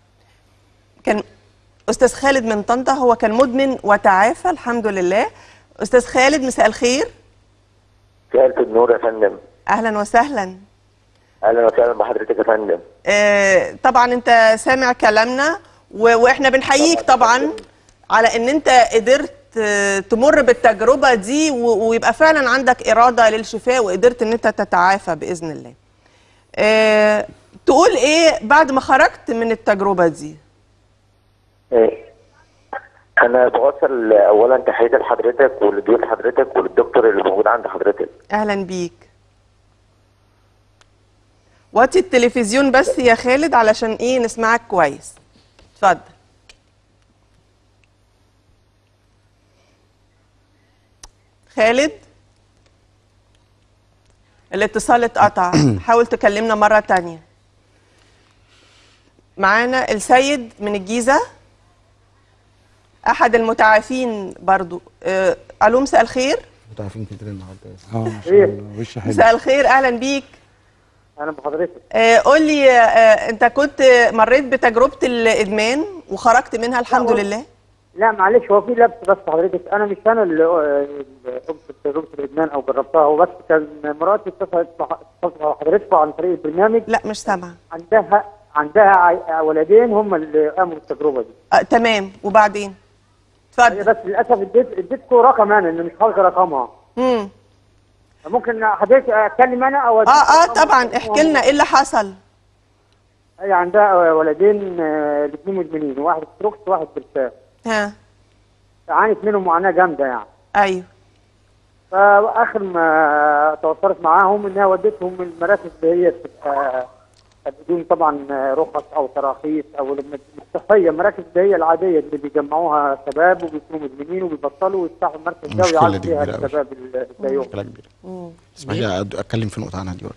كان استاذ خالد من طنطا هو كان مدمن وتعافى الحمد لله استاذ خالد مساء الخير مساء النور يا فندم اهلا وسهلا اهلا وسهلا بحضرتك يا فندم آه، طبعا انت سامع كلامنا و- واحنا بنحييك طبعا على ان انت قدرت آه، تمر بالتجربة دي و- ويبقى فعلا عندك إرادة للشفاء وقدرت ان انت تتعافى بإذن الله آه، تقول ايه بعد ما خرجت من التجربة دي إيه. انا بوصل اولا تحيه لحضرتك ولضيوف حضرتك وللدكتور اللي موجود عند حضرتك اهلا بيك وطي التلفزيون بس يا خالد علشان ايه نسمعك كويس اتفضل خالد الاتصال اتقطع حاول تكلمنا مرة تانية معانا السيد من الجيزة أحد المتعافين برضو آه، ألو مساء الخير متعرفين كتير النهارده اه ما شاء الله وش حلو مساء الخير اهلا بيك اهلا بحضرتك آه، قول لي آه، انت كنت مريت بتجربه الادمان وخرجت منها الحمد هو- لله لا معلش هو في لبس بس حضرتك انا مش انا اللي اللي قمت بتجربه الادمان او جربتها هو بس كان مراتي اتصلت مع- اتصلت مع حضرتك عن طريق البرنامج لا مش سامعه عندها عندها عي- ولدين هم اللي قاموا بالتجربه دي آه، تمام وبعدين هي اتفضل بس للاسف اديت اديتكم رقم انا اللي مش حافظ رقمها امم ممكن حضرتك اتكلم انا او اه أديك اه رقم طبعا احكي لنا ايه اللي حصل هي عندها ولدين آه، الاثنين مدمنين واحد ستروكس وواحد برسام ها عانت منهم معاناه جامده يعني ايوه فاخر ما تواصلت معاهم انها ودتهم المراكز اللي هي بتبقى بدون طبعا رخص او تراخيص او الم- الصحيه المراكز اللي هي العاديه اللي بيجمعوها شباب وبيكونوا مدمنين وبيبطلوا ويفتحوا المركز ده المشكلة ويعالجوا دي فيها كبيرة أوي. الشباب اللي زيهم مشكله كبيره اسمحي لي أد- اتكلم في نقطه عنها دي برضه.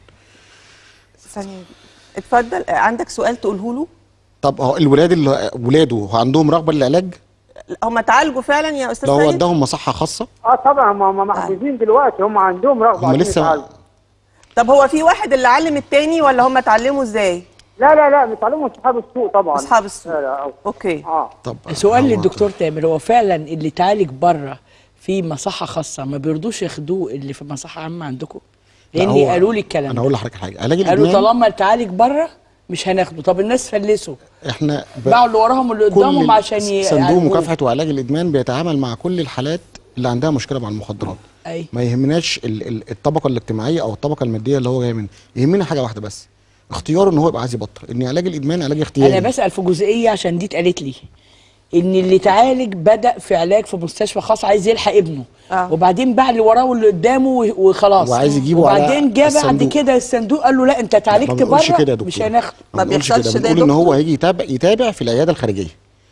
ثانيه اتفضل آه، عندك سؤال تقوله له طب هو الولاد اللي ولاده عندهم رغبه للعلاج هم اتعالجوا فعلا يا استاذ لو سيد وداهم مصحه خاصه اه طبعا هم هم محجوزين دلوقتي هم عندهم رغبه هم عايزين لسه يتعالجوا. طب هو في واحد اللي علم التاني ولا هم اتعلموا ازاي لا لا لا بيتعلموا اصحاب السوق طبعا اصحاب السوق لا لا أو- اوكي اه طب سؤال هو- للدكتور تامر هو فعلا اللي اتعالج بره في مصحه خاصه ما بيرضوش ياخدوه اللي في مصحه عامه عندكم لا، لان هو- قالوا لي الكلام انا ده. هقول لحضرتك حاجه علاج قالوا الادمان طالما اتعالج بره مش هناخده طب الناس فلسوا احنا ب- باعوا اللي وراهم واللي قدامهم كل عشان صندوق يعالجوه. مكافحه وعلاج الادمان بيتعامل مع كل الحالات اللي عندها مشكله مع المخدرات اي ما يهمناش ال- ال- الطبقه الاجتماعيه او الطبقه الماديه اللي هو جاي منها يهمنا حاجه واحده بس اختياره ان هو يبقى عايز يبطل ان علاج الادمان علاج اختياري انا بسال في جزئيه عشان دي اتقالت لي ان اللي اتعالج بدا في علاج في مستشفى خاص عايز يلحق ابنه آه. وبعدين باع اللي وراه واللي قدامه و- وخلاص وعايز يجيبه على وبعدين جه بعد الصندوق. كده الصندوق قال له لا انت ما اتعالجت بنقولش بره كده يا مش دكتور هناخده ما بنقولش بيحصلش كده ده يا بنقول ان هو دكتور؟ هيجي يتابع يتابع في العياده الخارجيه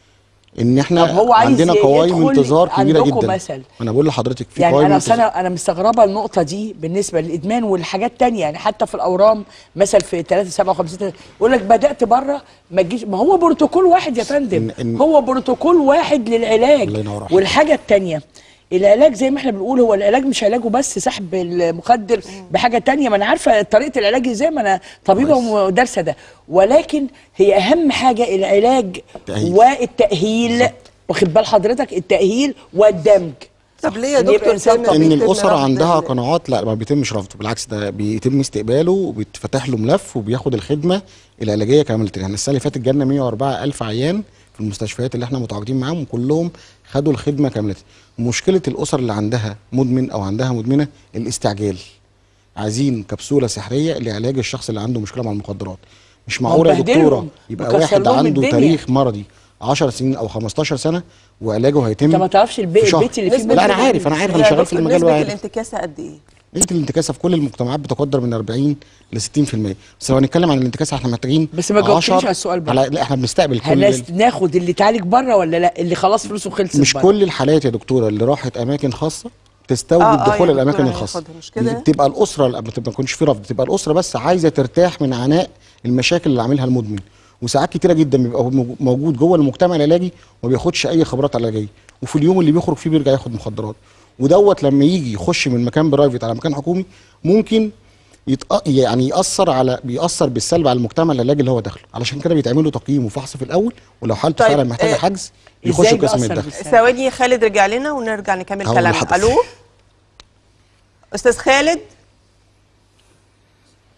ان احنا طب هو عايز عندنا قوائم يدخل انتظار كبيره عندكم جدا مثل. انا بقول لحضرتك في يعني قوائم انا انتظار انا انا مستغربه النقطه دي بالنسبه للادمان والحاجات تانية يعني حتى في الاورام مثل في 3 57 يقول لك بدات بره ما تجيش ما هو بروتوكول واحد يا فندم إن- إن- هو بروتوكول واحد للعلاج الله ينور عليك. والحاجه التانية العلاج زي ما احنا بنقول هو العلاج مش علاجه بس سحب المخدر بحاجه تانية ما انا عارفه طريقه العلاج ازاي ما انا طبيبه ودارسه ده ولكن هي اهم حاجه العلاج التأهيل. والتاهيل واخد بال حضرتك التاهيل والدمج طب ليه يا إن يبقى دكتور إنسان سامر طبيعي. ان بيتم الاسره رفض عندها ال- قناعات لا ما بيتمش رفضه بالعكس ده بيتم استقباله وبيتفتح له ملف وبياخد الخدمه العلاجيه كامله يعني السنه اللي فاتت جالنا 104 الف عيان في المستشفيات اللي احنا متواجدين معاهم وكلهم خدوا الخدمه كامله مشكله الاسر اللي عندها مدمن او عندها مدمنه الاستعجال عايزين كبسوله سحريه لعلاج الشخص اللي عنده مشكله مع المخدرات مش معقوله يا مبهدلهم، دكتوره يبقى مكسر واحد لهم عنده الدنيا. تاريخ مرضي 10 سنين او 15 سنه وعلاجه هيتم انت ما تعرفش البي- في شهر. البيت اللي فيه نسبة لا انا ال- عارف انا عارف يا انا شغال في دكتور المجال نسبة وعارف الانتكاسة قد ايه؟ نسبة الانتكاسة في كل المجتمعات بتقدر من 40 ل 60% بس لو هنتكلم عن الانتكاسة احنا محتاجين بس ما جاوبتنيش 10 على السؤال بقى. على لا احنا بنستقبل كل هناس ناخد اللي اتعالج بره ولا لا اللي خلاص فلوسه خلصت مش بره. كل الحالات يا دكتورة اللي راحت أماكن خاصة تستوجب آه، آه، دخول يا الأماكن دكتورة الخاصة هياخدها، مش كده؟ تبقى الأسرة لا ما تكونش في رفض تبقى الأسرة بس عايزة ترتاح من عناء المشاكل اللي عاملها المدمن وساعات كتيرة جدا بيبقى هو موجود جوه المجتمع العلاجي وما بياخدش أي خبرات علاجية وفي اليوم اللي بيخرج فيه بيرجع ياخد مخدرات ودوت لما يجي يخش من مكان برايفت على مكان حكومي ممكن يتأ... يعني يأثر على بيأثر بالسلب على المجتمع العلاجي اللي هو داخله علشان كده بيتعمل له تقييم وفحص في الأول ولو حالته طيب، فعلا محتاجة آه، حجز إزاي يخش قسم بيأثر الدخل بالسلب؟ ثواني خالد رجع لنا ونرجع نكمل هقول كلامنا لحضرتك. الو استاذ خالد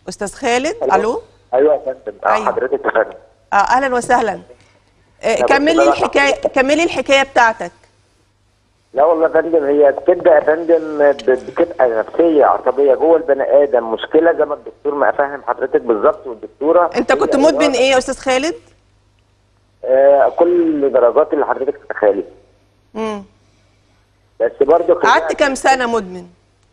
استاذ خالد أيوة. الو ايوه يا فندم آه، أيوة. حضرتك يا فندم اه اهلا وسهلا آه أنا كملي بس بقى- الحكايه كملي الحكايه بتاعتك لا والله يا فندم هي بتبدا يا فندم ب- بتبقى نفسيه عصبيه جوه البني ادم مشكله زي ما الدكتور ما فاهم حضرتك بالظبط والدكتوره انت هي كنت إرادة- مدمن ايه يا استاذ خالد آه كل درجات اللي حضرتك تتخيلي امم بس برضه قعدت كام سنه مدمن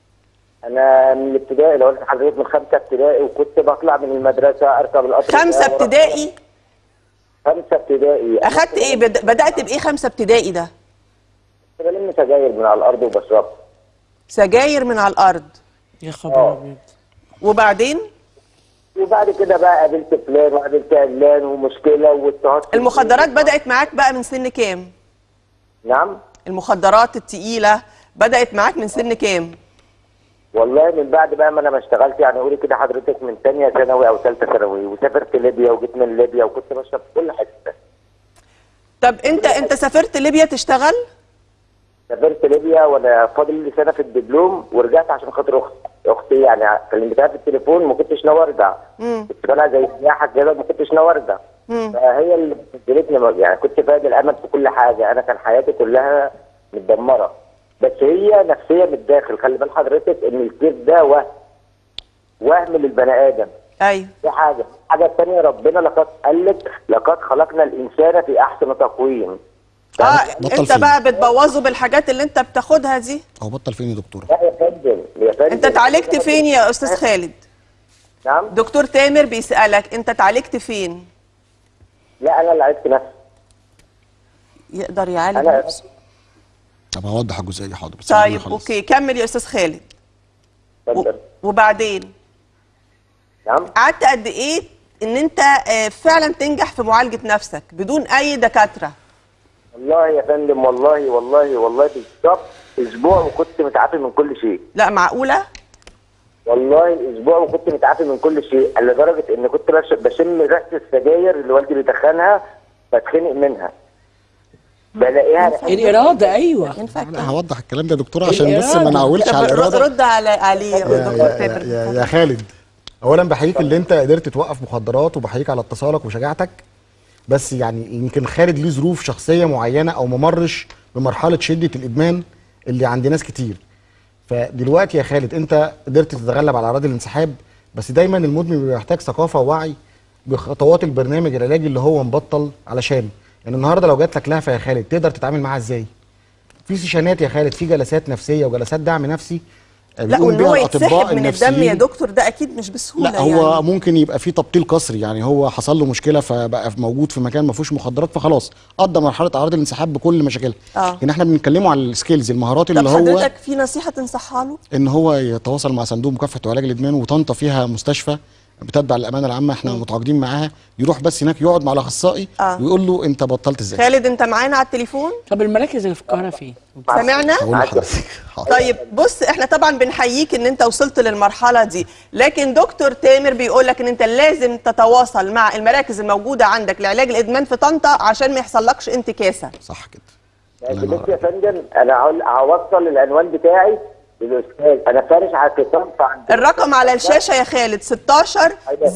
انا من الابتدائي لو قلت لحضرتك من خمسه ابتدائي وكنت بطلع من المدرسه اركب القطر خمسه بتاعي وأروح- ابتدائي خمسه ابتدائي اخدت ايه بد- بدات بايه خمسه ابتدائي ده كنت بلم سجاير من على الارض وبشربها سجاير من على الارض يا خبر ابيض وبعدين وبعد كده بقى قابلت فلان وقابلت علان ومشكله واضطهاد في المخدرات البيت. بدات معاك بقى من سن كام نعم المخدرات التقيله بدات معاك من سن كام والله من بعد بقى ما انا ما اشتغلت يعني قولي كده حضرتك من ثانيه ثانوي او ثالثه ثانوي وسافرت ليبيا وجيت من ليبيا وكنت بشرب في كل حته طب انت انت سافرت ليبيا تشتغل سافرت ليبيا وانا فاضل لي سنه في الدبلوم ورجعت عشان خاطر اختي اختي يعني كلمتها في التليفون ما كنتش ناوي ارجع كنت طالع زي سياحه كده ما كنتش ناوي ارجع فهي اللي نزلتني يعني كنت فاقد الامل في كل حاجه انا كان حياتي كلها متدمره بس هي نفسيه من الداخل خلي بال حضرتك ان الكيف ده وهم وهم للبني ادم ايوه دي حاجه الحاجه الثانيه ربنا لقد قال لك لقد خلقنا الانسان في احسن تقويم اه بطل انت فين؟ بقى بتبوظه بالحاجات اللي انت بتاخدها دي هو بطل فين يا دكتوره لا يا فندم يا فندم انت اتعالجت فين يا استاذ خالد نعم دكتور تامر بيسالك انت اتعالجت فين لا انا اللي عرفت نفسي يقدر يعالج انا نفسه طب هوضح الجزئيه دي حاضر بس خليني طيب أخلص. اوكي كمل يا استاذ خالد و- اتفضل. وبعدين نعم قعدت قد ايه ان انت آه، فعلا تنجح في معالجه نفسك بدون اي دكاتره والله يا فندم والله والله والله بالظبط اسبوع وكنت متعافي من كل شيء لا معقوله والله اسبوع وكنت متعافي من كل شيء لدرجه ان كنت بش- بشم ريحه السجاير اللي والدي بيدخنها بتخنق منها بلاقيها ريحة- الاراده ايوه ينفع لا كده؟ هوضح الكلام ده يا دكتوره عشان بس ما الإرادة. نعولش طب على ر- الاراده رد على عليه يا دكتور يا, تامر يا, يا خالد اولا بحييك اللي انت قدرت توقف مخدرات وبحييك على اتصالك وشجاعتك بس يعني يمكن خالد ليه ظروف شخصيه معينه او ممرش بمرحله شده الادمان اللي عند ناس كتير فدلوقتي يا خالد انت قدرت تتغلب على اعراض الانسحاب بس دايما المدمن بيبقى محتاج ثقافه ووعي بخطوات البرنامج العلاجي اللي هو مبطل علشان يعني النهارده لو جات لك لهفه يا خالد تقدر تتعامل معاها ازاي في سيشنات يا خالد في جلسات نفسيه وجلسات دعم نفسي لا بيقوم وان بيها هو الأطباء يتسحب من الدم يا النفسيين. دكتور ده اكيد مش بسهوله لا هو يعني. ممكن يبقى في تبطيل قسري يعني هو حصل له مشكله فبقى في- موجود في مكان ما فيهوش مخدرات فخلاص قضى مرحله اعراض الانسحاب بكل مشاكلها آه. ان احنا بنتكلموا على السكيلز المهارات طب اللي هو حضرتك في نصيحه تنصحها له ان هو يتواصل مع صندوق مكافحه وعلاج الادمان وطنطا فيها مستشفى بتتبع الامانه العامه احنا متواجدين معاها يروح بس هناك يقعد مع الاخصائي آه. ويقول له انت بطلت ازاي خالد انت معانا على التليفون طب المراكز اللي في القاهره فين؟ سمعنا هقول لحضرتك حاضر. طيب بص احنا طبعا بنحييك ان انت وصلت للمرحله دي لكن دكتور تامر بيقول لك ان انت لازم تتواصل مع المراكز الموجوده عندك لعلاج الادمان في طنطا عشان ما يحصلكش انتكاسه صح كده يعني بص يا فندم انا هقول- هوصل العنوان بتاعي للاستاذ انا فارش على اتصال عند الرقم على الشاشه يا خالد 16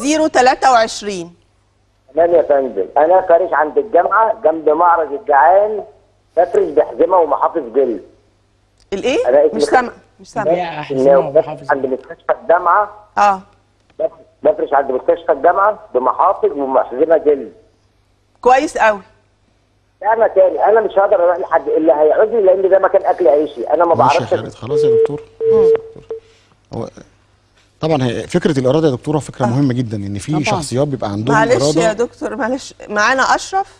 023 تمام يا فندم انا فارش عند الجامعه جنب معرض الجعان بفرش بحزمه ومحافظ جلد الايه أنا اسمي مش سامع مش سامع بيع احزمه ومحافظ عند مستشفى الجامعه اه بفرش- بفرش عند مستشفى الجامعه بمحافظ ومحزمه جلد كويس قوي ده مكاني انا مش هقدر اروح لحد اللي هيعوزني لان ده مكان اكل عيشي انا ما ماشي يا بعرفش خالد خلاص يا دكتور خلاص يا دكتور. هو طبعا هي فكره الاراده يا دكتوره فكره مهمه جدا ان في طبعاً. شخصيات بيبقى عندهم معلش يا اراده دكتور معلش معانا اشرف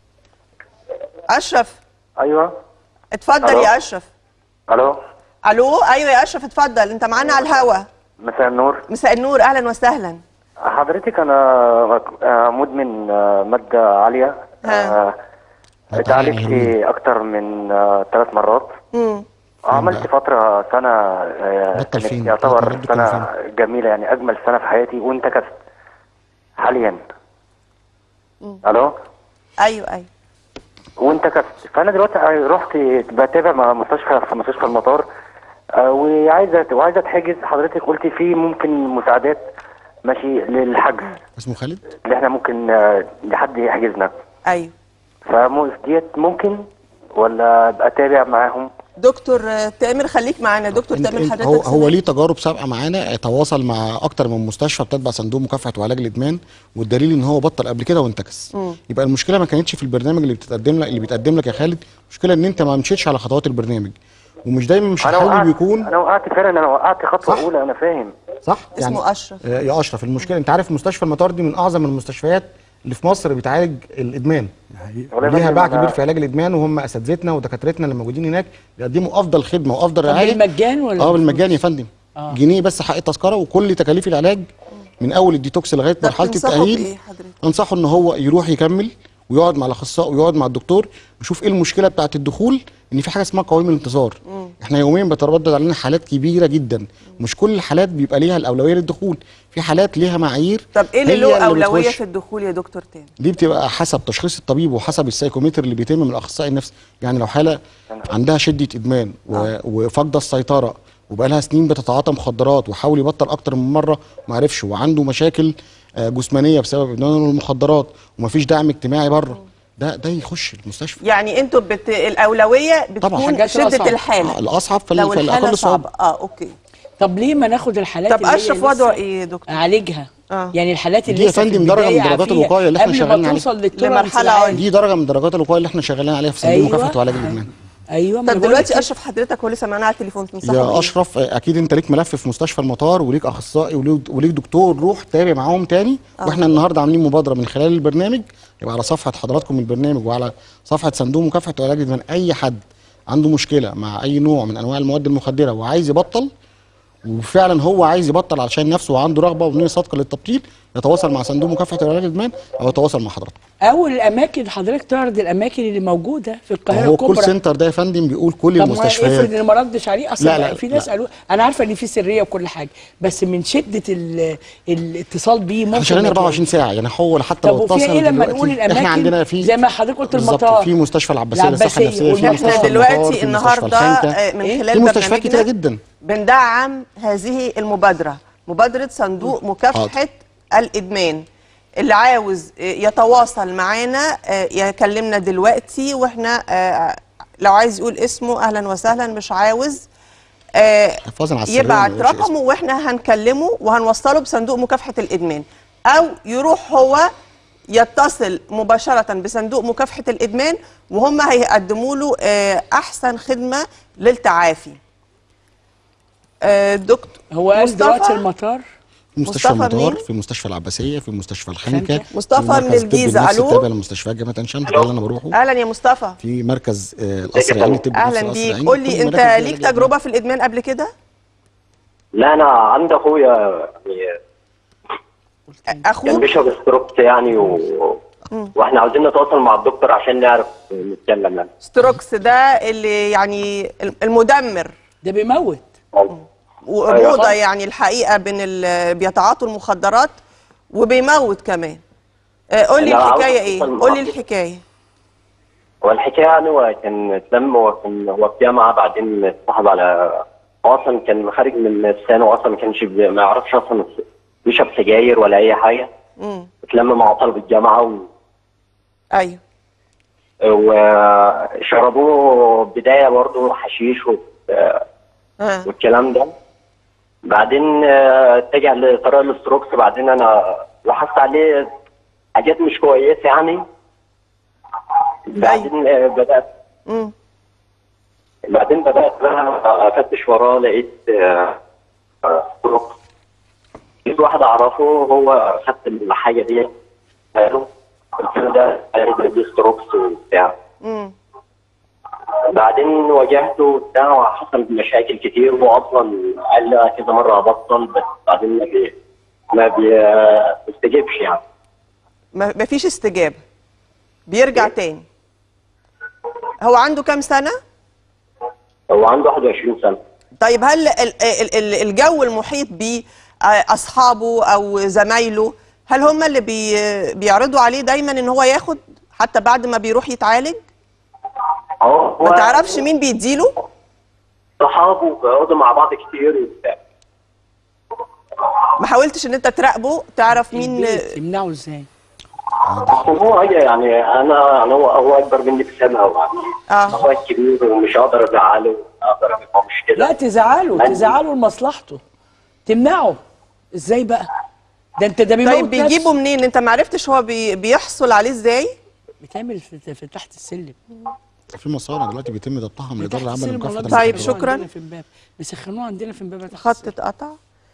اشرف ايوه اتفضل ألو. يا اشرف الو الو ايوه يا اشرف اتفضل انت معانا على الهوا مساء النور مساء النور اهلا وسهلا حضرتك انا آه، مدمن آه، ماده عاليه ها. آه، اتعالجت اكتر من ثلاث مرات امم عملت فترة سنة آه، بطل كانت فين؟ يعتبر بطل بطل سنة جميلة يعني أجمل سنة في حياتي وانتكست حاليا ألو ايوه ايوه وانتكست فأنا دلوقتي رحت بتابع مع مستشفى في مستشفى المطار آه، وعايزة وعايزة أتحجز حضرتك قلت في ممكن مساعدات ماشي للحجز اسمه خالد اللي احنا ممكن آه، لحد يحجزنا ايوه فديت ممكن ولا ابقى اتابع معاهم دكتور آه، تامر خليك معانا دكتور انت تامر انت حضرتك هو هو سمعت؟ ليه تجارب سابقه معانا تواصل مع اكتر من مستشفى بتتبع صندوق مكافحه وعلاج الادمان والدليل ان هو بطل قبل كده وانتكس يبقى المشكله ما كانتش في البرنامج اللي بتتقدم لك اللي بيتقدم لك يا خالد المشكله ان انت ما مشيتش على خطوات البرنامج ومش دايما مش انا الحل وقعت بيكون انا وقعت فعلا انا وقعت خطوه صح. اولى انا فاهم صح اسمه أشرف. آه، يا اشرف المشكله انت عارف مستشفى المطار دي من اعظم المستشفيات اللي في مصر بتعالج الادمان والله ليها فاكر باع أنا- كبير في علاج الادمان وهم اساتذتنا ودكاترتنا اللي موجودين هناك بيقدموا افضل خدمه وافضل طب رعايه بالمجان ولا اه بفلوس؟ بالمجان يا فندم آه. جنيه بس حق التذكره وكل تكاليف العلاج من اول الديتوكس لغايه طب مرحله تنصحوا التاهيل بإيه حضرتك؟ انصحه ان هو يروح يكمل ويقعد مع الاخصائي ويقعد مع الدكتور يشوف ايه المشكله بتاعه الدخول ان في حاجه اسمها قوائم الانتظار احنا يوميا بتردد علينا حالات كبيره جدا مش كل الحالات بيبقى ليها الاولويه للدخول في حالات ليها معايير طب ايه اللي هي له اولويه بتخش. في الدخول يا دكتور تامر دي بتبقى حسب تشخيص الطبيب وحسب السايكومتر اللي بيتم من الاخصائي النفسي يعني لو حاله عندها شده ادمان و... وفاقده السيطره وبقى لها سنين بتتعاطى مخدرات وحاول يبطل اكتر من مره وما عرفش وعنده مشاكل آه، جسمانيه بسبب ادمانه للمخدرات ومفيش دعم اجتماعي بره ده ده يخش المستشفى يعني انتوا بت... الاولويه بتكون حاجات شده الأصعب. الحاله آه، الاصعب فال- لو فالاقل الحاله صعوبه صعبه اه اوكي طب ليه ما ناخد الحالات طب اللي هي اشرف لسه وضعه ايه يا دكتور اعالجها آه. يعني الحالات اللي دي يا لسه في فندم درجة من البداية درجات عافية الوقاية اللي احنا قبل شغالين ما عليها. توصل للتولرنس لمرحلة العالي. عالية. دي درجه من درجات الوقايه اللي احنا شغالين عليها في صندوق أيوة. مكافحه وعلاج الادمان ايوه ما طب أنا بقول دلوقتي لك اشرف حضرتك هو لسه معانا على التليفون تنصحه يا بإيه؟ اشرف آه، اكيد انت ليك ملف في مستشفى المطار وليك اخصائي وليك وليك دكتور روح تابع معاهم تاني واحنا النهارده عاملين مبادره من خلال البرنامج يبقى على صفحه حضراتكم البرنامج وعلى صفحه صندوق مكافحه وعلاج الادمان اي حد عنده مشكله مع اي نوع من انواع المواد المخدره وعايز يبطل وفعلا هو عايز يبطل علشان نفسه وعنده رغبه ونيه صادقه للتبطيل يتواصل مع صندوق مكافحه وعلاج الادمان او يتواصل مع حضراتكم او الاماكن حضرتك تعرض الاماكن اللي موجوده في القاهره هو الكول الكبرى سنتر ده يا فندم بيقول كل طب ما افرض المستشفيات ان ما ردش عليه اصلا لا، لا، في ناس لا. قالوا انا عارفه ان في سريه وكل حاجه بس من شده ال- الاتصال بيه ممكن احنا شغالين ما 24 ساعه يعني هو حتى طب لو وفيها اتصل ايه لما دلوقتي- نقول الاماكن احنا عندنا في زي ما حضرتك قلت بالظبط، المطار في مستشفى العباسيه للصحه العباسية، النفسيه في وإن احنا مستشفى المطار، دلوقتي في مستشفى النهارده الخنكة. آه، من إيه؟ خلال في مستشفيات كتيره برنامجنا جدا بندعم هذه المبادرة مبادرة صندوق مكافحة الإدمان اللي عاوز آه، يتواصل معانا آه، يكلمنا دلوقتي واحنا آه، لو عايز يقول اسمه أهلا وسهلا مش عاوز آه، حفاظا على السرية يبعت ما يقولش رقمه واحنا هنكلمه وهنوصله بصندوق مكافحة الإدمان أو يروح هو يتصل مباشرة بصندوق مكافحة الإدمان وهم هيقدموا له آه، أحسن خدمة للتعافي آه، دكتور هو قال مصطفى؟ دلوقتي المطار في مستشفى مصطفى المطار منين؟ في مستشفى العباسيه في مستشفى الخنكه خنكة. في مصطفى المركز من الطبي الجيزة، النفسي ألو؟ التابع لمستشفيات جامعه عين شمس ده اللي انا بروحه اهلا يا مصطفى في مركز آه، القصر العيني الطبي النفسي اهلا القصر بيك العيني. قول كل لي انت مراكز دي ليك علاج تجربه في الادمان قبل كده لا انا عندي اخويا يعني كان اخوك بيشرب ستروكس يعني و... واحنا عاوزين نتواصل مع الدكتور عشان نعرف نتكلم يعني ستروكس ده اللي يعني المدمر ده بيموت وموضه يعني الحقيقه بين اللي بيتعاطوا المخدرات وبيموت كمان آه، قول لي أنا عاوز الحكايه ايه أوصل قول لي لمرحلة- الحكايه هو الحكايه يعني هو كان اتلم هو كان هو في جامعه بعدين اتصاحب على هو اصلا كان خارج من الثانوي اصلا ما كانش بي... ما يعرفش اصلا يشرب سجاير ولا اي حاجه امم اتلم مع طلب الجامعه و... ايوه وشربوه بدايه برضه حشيش و... ها والكلام ده بعدين آه، اتجه لطريق الاستروكس بعدين انا لاحظت عليه حاجات مش كويسه يعني بعدين آه، بدات امم بعدين بدات بقى افتش وراه لقيت آه، آه، ستروكس لقيت واحد اعرفه هو خدت الحاجه دي قاله قلت له ده قال لي دي ستروكس وبتاع امم بعدين واجهته وبتاع وحصل مشاكل كتير واصلا قال لي كذا مره ابطل بس بعدين ما بي ما بيستجيبش يعني ما ما فيش استجابه بيرجع تاني هو عنده كام سنه هو عنده 21 سنه طيب هل ال- ال- ال- الجو المحيط بيه آه، اصحابه او زمايله هل هم اللي بي بيعرضوا عليه دايما ان هو ياخد حتى بعد ما بيروح يتعالج هو ما تعرفش مين بيديله صحابه بيقعدوا مع بعض كتير وبتاع ما حاولتش ان انت تراقبه تعرف مين البيت تمنعه ازاي هو هي يعني انا انا هو هو اكبر مني بسنه يعني اه هو الكبير ومش هقدر ازعله اقدر ابقى مشكله لا تزعله أيوة. تزعله لمصلحته تمنعه ازاي بقى ده انت ده بيموت طيب بيجيبه نفسه. منين انت ما عرفتش هو بي بيحصل عليه ازاي بيتعمل في, في تحت السلم في مصانع دلوقتي بيتم ضبطها من في الاداره تحت العامه السلم لمكافحه والله طيب، بيسخنوه شكراً. عندنا في امبابه بيسخنوه عندنا في امبابه تحت خط السلم. اتقطع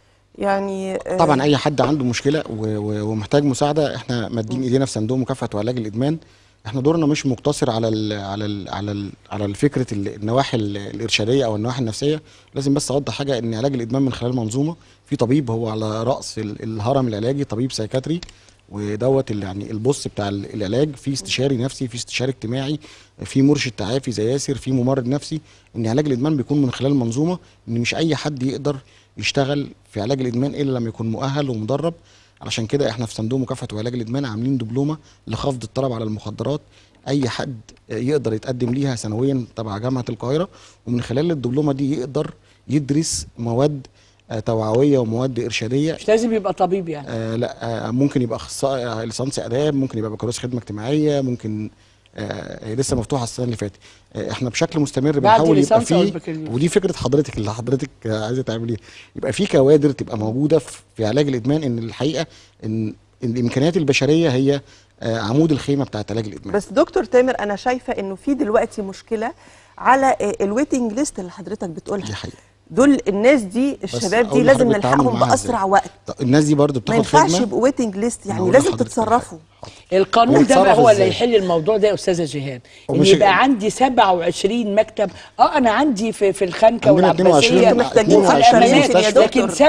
يعني آه، طبعا اي حد عنده مشكله و- و- ومحتاج مساعده احنا مادين ايدينا في صندوق مكافحه وعلاج الادمان احنا دورنا مش مقتصر على ال على ال على ال على فكره ال- النواحي ال- الارشاديه او النواحي النفسيه لازم بس اوضح حاجه ان علاج الادمان من خلال منظومه في طبيب هو على راس ال- الهرم العلاجي طبيب سايكاتري ودوت ال- يعني البص بتاع ال- العلاج في استشاري نفسي في استشاري اجتماعي في مرشد تعافي زي ياسر في ممرض نفسي ان علاج الادمان بيكون من خلال منظومه ان مش اي حد يقدر يشتغل في علاج الادمان الا لما يكون مؤهل ومدرب علشان كده احنا في صندوق مكافحه وعلاج الادمان عاملين دبلومه لخفض الطلب على المخدرات اي حد يقدر يتقدم ليها سنويا تبع جامعه القاهره ومن خلال الدبلومه دي يقدر يدرس مواد آه، توعويه ومواد ارشاديه مش لازم يبقى طبيب يعني آه لا آه ممكن يبقى اخصائي آه، ليسانس اداب ممكن يبقى بكالوريوس خدمه اجتماعيه ممكن آه هي لسه مفتوحه السنه اللي فاتت آه احنا بشكل مستمر بعد بنحاول يبقى الليسانس أو فيه البكالوريوس. ودي فكره حضرتك اللي حضرتك آه، عايزه تعمليها يبقى في كوادر تبقى موجوده في في علاج الادمان ان الحقيقه ان إن الامكانيات البشريه هي آه عمود الخيمه بتاعت علاج الادمان بس دكتور تامر انا شايفه انه في دلوقتي مشكله على الويتنج ليست اللي حضرتك بتقولها دي حقيقه دول الناس دي الشباب دي أقول لازم لحضرتك التعامل نلحقهم معاها باسرع إزاي. وقت طب الناس دي برضو ما بتاخد ينفعش خدمه يبقوا ويتنج ليست يعني هقول لازم لحضرتك تتصرفوا القانون ده بقى ونتصرف هو اللي إزاي؟ يحل الموضوع ده يا استاذه جيهان ان ومش- يبقى عندي 27 مكتب اه انا عندي في في الخنكه عندنا والعباسيه 22 محتاجين وفي 22 الأمانات، مستشفى. يا لكن دكتور.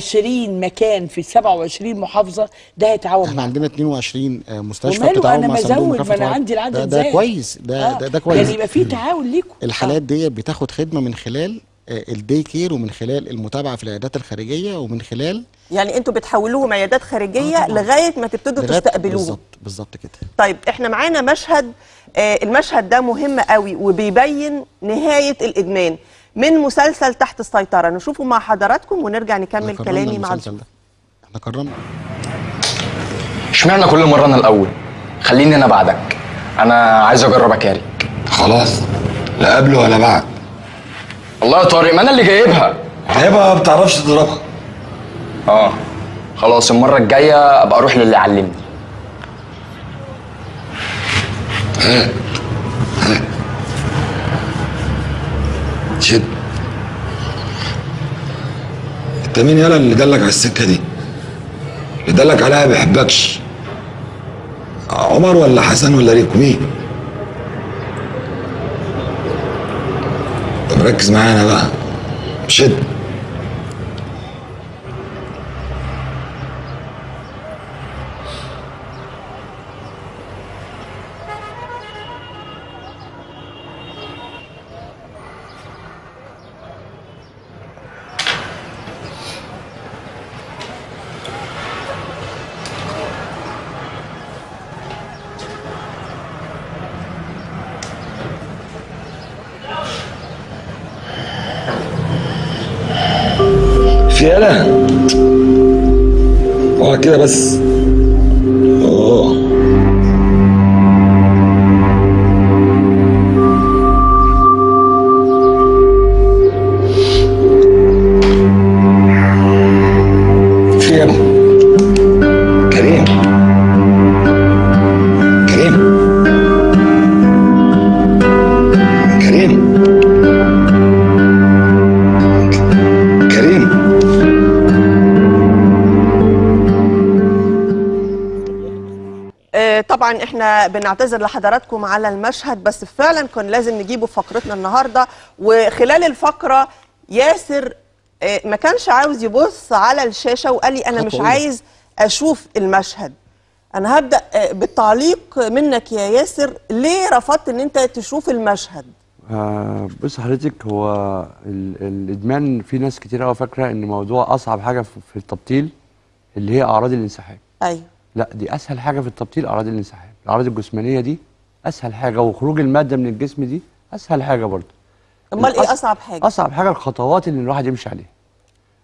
27 مكان في 27 محافظه ده هيتعاون احنا معانا. عندنا 22 آه، مستشفى وماله بتتعاون انا مع صندوق بزود مكافحه ما انا وعلاج- عندي العدد ده, ده زاد. كويس ده آه. ده, ده كويس يعني يبقى في تعاون ليكم الحالات دي بتاخد خدمه من خلال آه، الدي كير ومن خلال المتابعه في العيادات الخارجيه ومن خلال يعني انتوا بتحولوهم عيادات خارجيه لغايه ما تبتدوا لغاية- تستقبلوهم بالظبط بالظبط كده طيب احنا معانا مشهد آه المشهد ده مهم قوي وبيبين نهايه الادمان من مسلسل تحت السيطره نشوفه مع حضراتكم ونرجع نكمل احنا كرمنا كلامي مع المسلسل ده احنا كرمنا اشمعنى كل مرة أنا الأول؟ خليني أنا بعدك أنا عايز أجرب أكاري خلاص لا قبل ولا بعد والله يا طارق ما أنا اللي جايبها جايبها ما بتعرفش تضربها أه خلاص المرة الجاية أبقى أروح للي علمني شد انت مين يالا اللي دلك على السكه دي اللي دلك عليها ما بيحبكش عمر ولا حسن ولا ريكو مين طب ركز معانا بقى شد في يالا اقعد كده بس اوه في يا ابني كريم كريم كريم كريم آه، طبعا احنا بنعتذر لحضراتكم على المشهد بس فعلا كان لازم نجيبه في فقرتنا النهارده وخلال الفقره ياسر آه، ما كانش عاوز يبص على الشاشه وقال لي انا مش خطوة. عايز اشوف المشهد انا هبدا آه، بالتعليق منك يا ياسر ليه رفضت ان انت تشوف المشهد آه بص حضرتك هو ال- الادمان في ناس كتير قوي فاكره ان موضوع اصعب حاجه في في التبطيل اللي هي اعراض الانسحاب ايوه لا دي اسهل حاجه في التبطيل اعراض الانسحاب الاعراض الجسمانيه دي اسهل حاجه وخروج الماده من الجسم دي اسهل حاجه برضه امال ايه الأص- اصعب حاجه اصعب حاجه الخطوات اللي الواحد يمشي عليها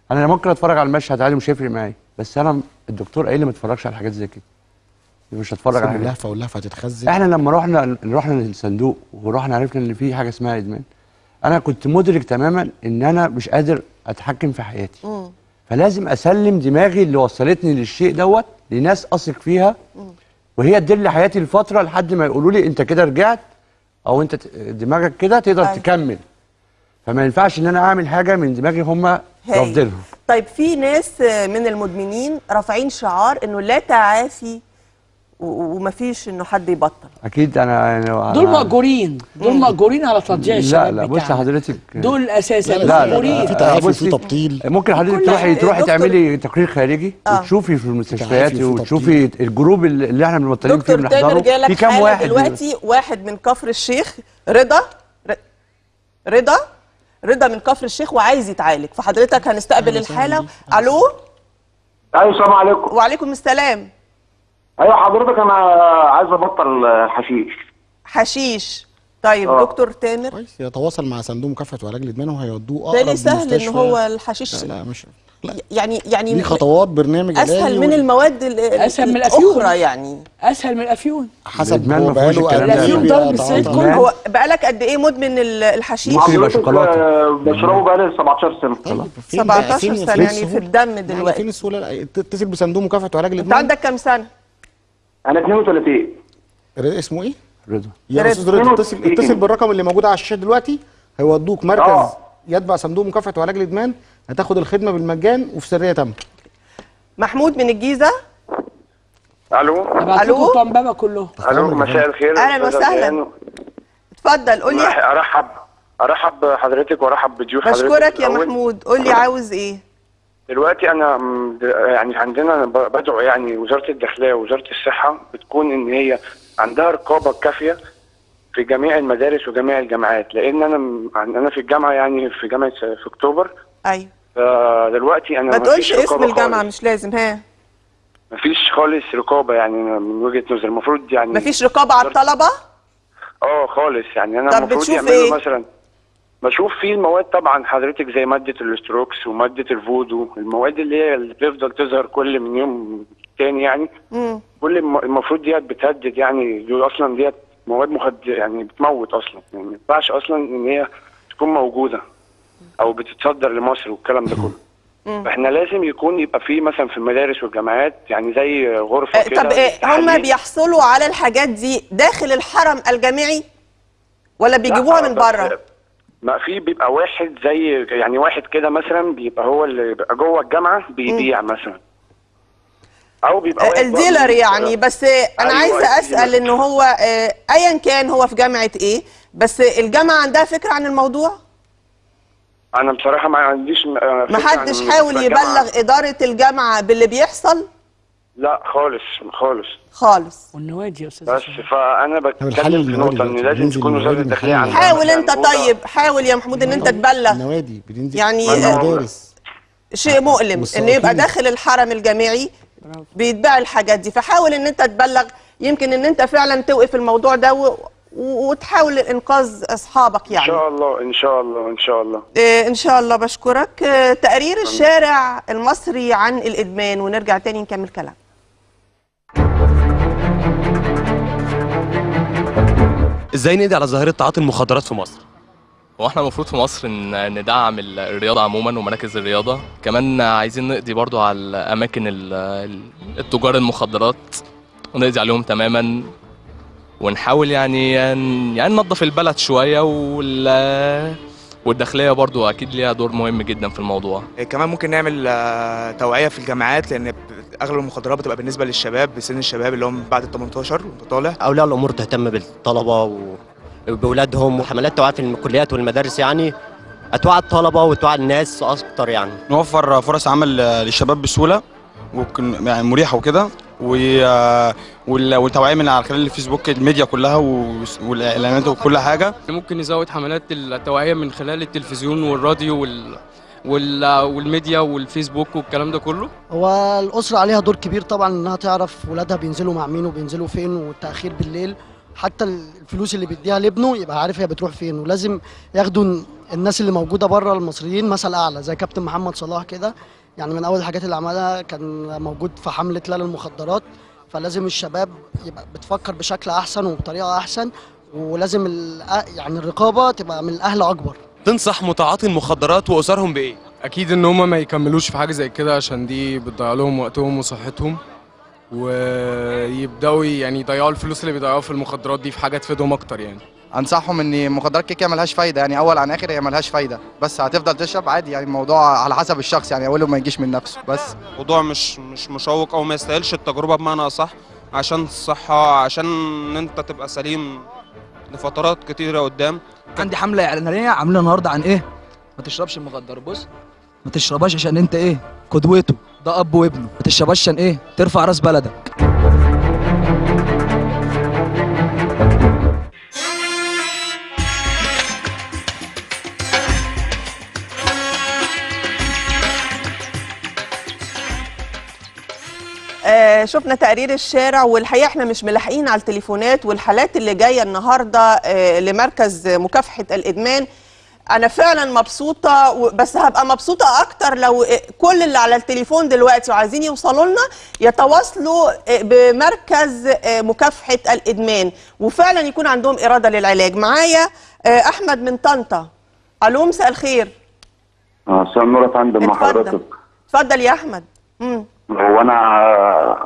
انا ممكن اتفرج على المشهد عادي مش هيفرق معايا بس انا الدكتور قايل لي ما اتفرجش على حاجات زي كده مش هتفرج على سيب حاجات اللهفه واللهفه هتتخزن احنا لما رحنا رحنا للصندوق ورحنا عرفنا ان في حاجه اسمها ادمان انا كنت مدرك تماما ان انا مش قادر اتحكم في حياتي فلازم اسلم دماغي اللي وصلتني للشيء دوت لناس اثق فيها وهي تدير لي حياتي لفتره لحد ما يقولوا لي انت كده رجعت او انت ت- دماغك كده تقدر أيوة. تكمل فما ينفعش ان انا اعمل حاجه من دماغي هم هاي. رافضينها طيب في ناس من المدمنين رافعين شعار انه لا تعافي و- ومفيش انه حد يبطل اكيد انا أنا- دول مأجورين دول مأجورين على تضييع لا الشباب لا بص بتاعنا. حضرتك دول اساسا لا، لا، لا لا مأجورين في تعافي بصي، وفي تبطيل ممكن حضرتك كل تروحي تروحي دكتور- تعملي تقرير خارجي آه. وتشوفي في المستشفيات تعافي وفي وتشوفي الجروب اللي اللي احنا بنبطلين فيه دكتور تامر بنحضره جالك في كام حالة واحد دلوقتي واحد من كفر الشيخ رضا ر- رضا رضا من كفر الشيخ وعايز يتعالج فحضرتك هنستقبل الحالة الو ايوه السلام عليكم وعليكم السلام ايوه حضرتك انا عايز ابطل حشيش حشيش طيب آه. دكتور تامر كويس يتواصل مع صندوق مكافحه وعلاج الادمان وهيودوه بالي اقرب سهل ان مستشفى. هو الحشيش لا لا مش لا يعني يعني ليه خطوات برنامج اسهل علاجي من و- المواد ال- ال- أسهل من الأفيون. الاخرى يعني اسهل من الافيون حسب الإدمان هو ما فيهوش بقاله الكلام قد ده. ايه الأفيون ضرب السيد بيتعاطى. كله. هو بقالك قد ايه مدمن ال- الحشيش ممكن يبقى حضرتك شوكولاتة. آه، بشربه بقالي 17 سنه طيب، فين 17 بقى- فين- سنة فين يعني في السهولة؟ الدم يعني دلوقتي. فين السهوله لا، تتصل بصندوق مكافحه وعلاج انت الادمان عندك كام سنة انا 32 ر- اسمه ايه؟ رضا يا رضا. استاذ رضا اتصل 32. اتصل بالرقم اللي موجود على الشاشه دلوقتي هيودوك مركز آه. يتبع صندوق مكافحه وعلاج الادمان هتاخد الخدمه بالمجان وفي سريه تامه محمود من الجيزة الو ابعت ألو؟ لكم بتوع امبابه كلهم الو مساء الخير أهلاً أستاذ وسهلاً. أرجان. اتفضل قول لي ارحب ارحب بحضرتك وارحب بضيوف حضرتك بشكرك يا الأول. محمود قول لي عاوز ايه دلوقتي انا م- د- يعني عندنا ب- بدعو يعني وزاره الداخليه ووزاره الصحه بتكون ان هي عندها رقابه كافيه في جميع المدارس وجميع الجامعات لان انا م- انا في الجامعه يعني في جامعه س- في اكتوبر ايوه فدلوقتي انا ما تقولش مفيش اسم رقابة الجامعة خالص. مش لازم ها مفيش خالص رقابه يعني من وجهه نظري المفروض يعني مفيش رقابة على الطلبة اه خالص يعني انا طب المفروض بتشوف يعملوا إيه؟ مثلا بشوف فيه المواد طبعا حضرتك زي ماده الاستروكس وماده الفودو المواد اللي هي اللي بتفضل تظهر كل من يوم تاني يعني مم. كل الم- المفروض ديت بتهدد يعني دول اصلا ديت مواد مخدر يعني بتموت اصلا يعني ما ينفعش اصلا ان هي تكون موجوده او بتتصدر لمصر والكلام ده كله فاحنا لازم يكون يبقى في مثلا في المدارس والجامعات يعني زي غرفه آه، كده طب إيه هم للتحاليل. بيحصلوا على الحاجات دي داخل الحرم الجامعي ولا بيجيبوها لا، من بس بره ما في بيبقى واحد زي يعني واحد كده مثلا بيبقى هو اللي بيبقى جوه الجامعه بيبيع مثلا او بيبقى واحد الديلر برضه- يعني بس آه، انا أيوة، عايزه اسال الديلر. ان هو آه، ايا كان هو في جامعه ايه بس الجامعه عندها فكره عن الموضوع انا بصراحه ما عنديش آه، ما فكرة حدش عن حاول الجامعة. يبلغ اداره الجامعه باللي بيحصل لا خالص خالص خالص والنوادي يا استاذ بس فانا الحل بتكلم في النوادي نقطه ان دلوقتي. لازم بننزل تكون وزاره النوادي الداخليه بنحل. عندها حاول مثلاً انت أوضة- طيب حاول يا محمود ان انت تبلغ النوادي بننزل يعني المدارس شيء مؤلم ان والصالحين. يبقى داخل الحرم الجامعي بيتباع الحاجات دي فحاول ان انت تبلغ يمكن ان انت فعلا توقف الموضوع ده و... و- وتحاول انقاذ اصحابك ان يعني شاء الله ان شاء الله ان شاء الله إيه ان شاء الله بشكرك آه، تقرير الشارع المصري عن الادمان ونرجع تاني نكمل كلام ازاي نقضي على ظاهره تعاطي المخدرات في مصر هو احنا المفروض في مصر ن- ندعم ال- الرياضة عموما ومراكز الرياضة كمان عايزين نقضي برضو على الأماكن ال- ال- التجار المخدرات ونقضي عليهم تماما ونحاول يعني يعني ننظف البلد شوية وال والداخلية برضو أكيد ليها دور مهم جدا في الموضوع كمان ممكن نعمل آه، توعية في الجامعات لأن ب- أغلب المخدرات بتبقى بالنسبة للشباب بسن الشباب اللي هم بعد ال 18 وأنت طالع اولياء الامور تهتم بالطلبه و- وباولادهم وحملات توعيه في الكليات والمدارس يعني اتوعى الطلبه وتوعى الناس اكتر يعني نوفر فرص عمل للشباب بسهوله وكن يعني مريحه وكده و- وال- والتوعيه من على خلال الفيسبوك الميديا كلها و- والاعلانات وكل حاجه ممكن نزود حملات التوعية من خلال التلفزيون والراديو وال... وال... والميديا والفيسبوك والكلام ده كله هو الأسرة عليها دور كبير طبعا إنها تعرف ولادها بينزلوا مع مين وبينزلوا فين والتأخير بالليل حتى الفلوس اللي بيديها لابنه يبقى عارف هي بتروح فين ولازم ياخدوا ن- الناس اللي موجوده بره المصريين مثل اعلى زي كابتن محمد صلاح كده يعني من اول الحاجات اللي عملها كان موجود في حمله لا للمخدرات فلازم الشباب يبقى بتفكر بشكل احسن وبطريقه احسن ولازم الأ- يعني الرقابه تبقى من الاهل اكبر تنصح متعاطي المخدرات واسرهم بايه اكيد ان هم ما يكملوش في حاجه زي كده عشان دي بتضيع لهم وقتهم وصحتهم ويبداوا يعني يضيعوا الفلوس اللي بيضيعوها في المخدرات دي في حاجه تفيدهم اكتر يعني انصحهم ان المخدرات كده كده ملهاش فايده يعني اول عن اخر هي ملهاش فايده بس هتفضل تشرب عادي يعني الموضوع على حسب الشخص يعني اوله ما يجيش من نفسه بس موضوع مش مش مشوق او ما يستاهلش التجربه بمعنى اصح عشان الصحه عشان ان انت تبقى سليم لفترات كتيره قدام عندي حمله اعلانيه عاملينها النهارده عن ايه ما تشربش المخدر بص ما تشربهاش عشان انت ايه قدوته ده اب وابنه ما تشربهاش عشان ايه ترفع راس بلدك آه شفنا تقرير الشارع والحقيقه احنا مش ملاحقين على التليفونات والحالات اللي جايه النهارده آه لمركز مكافحه الادمان انا فعلا مبسوطه و- بس هبقى مبسوطه اكتر لو آه، كل اللي على التليفون دلوقتي وعايزين يوصلوا لنا يتواصلوا آه، بمركز آه، مكافحه الادمان وفعلا يكون عندهم اراده للعلاج معايا آه، احمد من طنطا الو مساء الخير اه مساء النور يا فندم مع حضرتك اتفضل يا احمد مم. هو انا آه،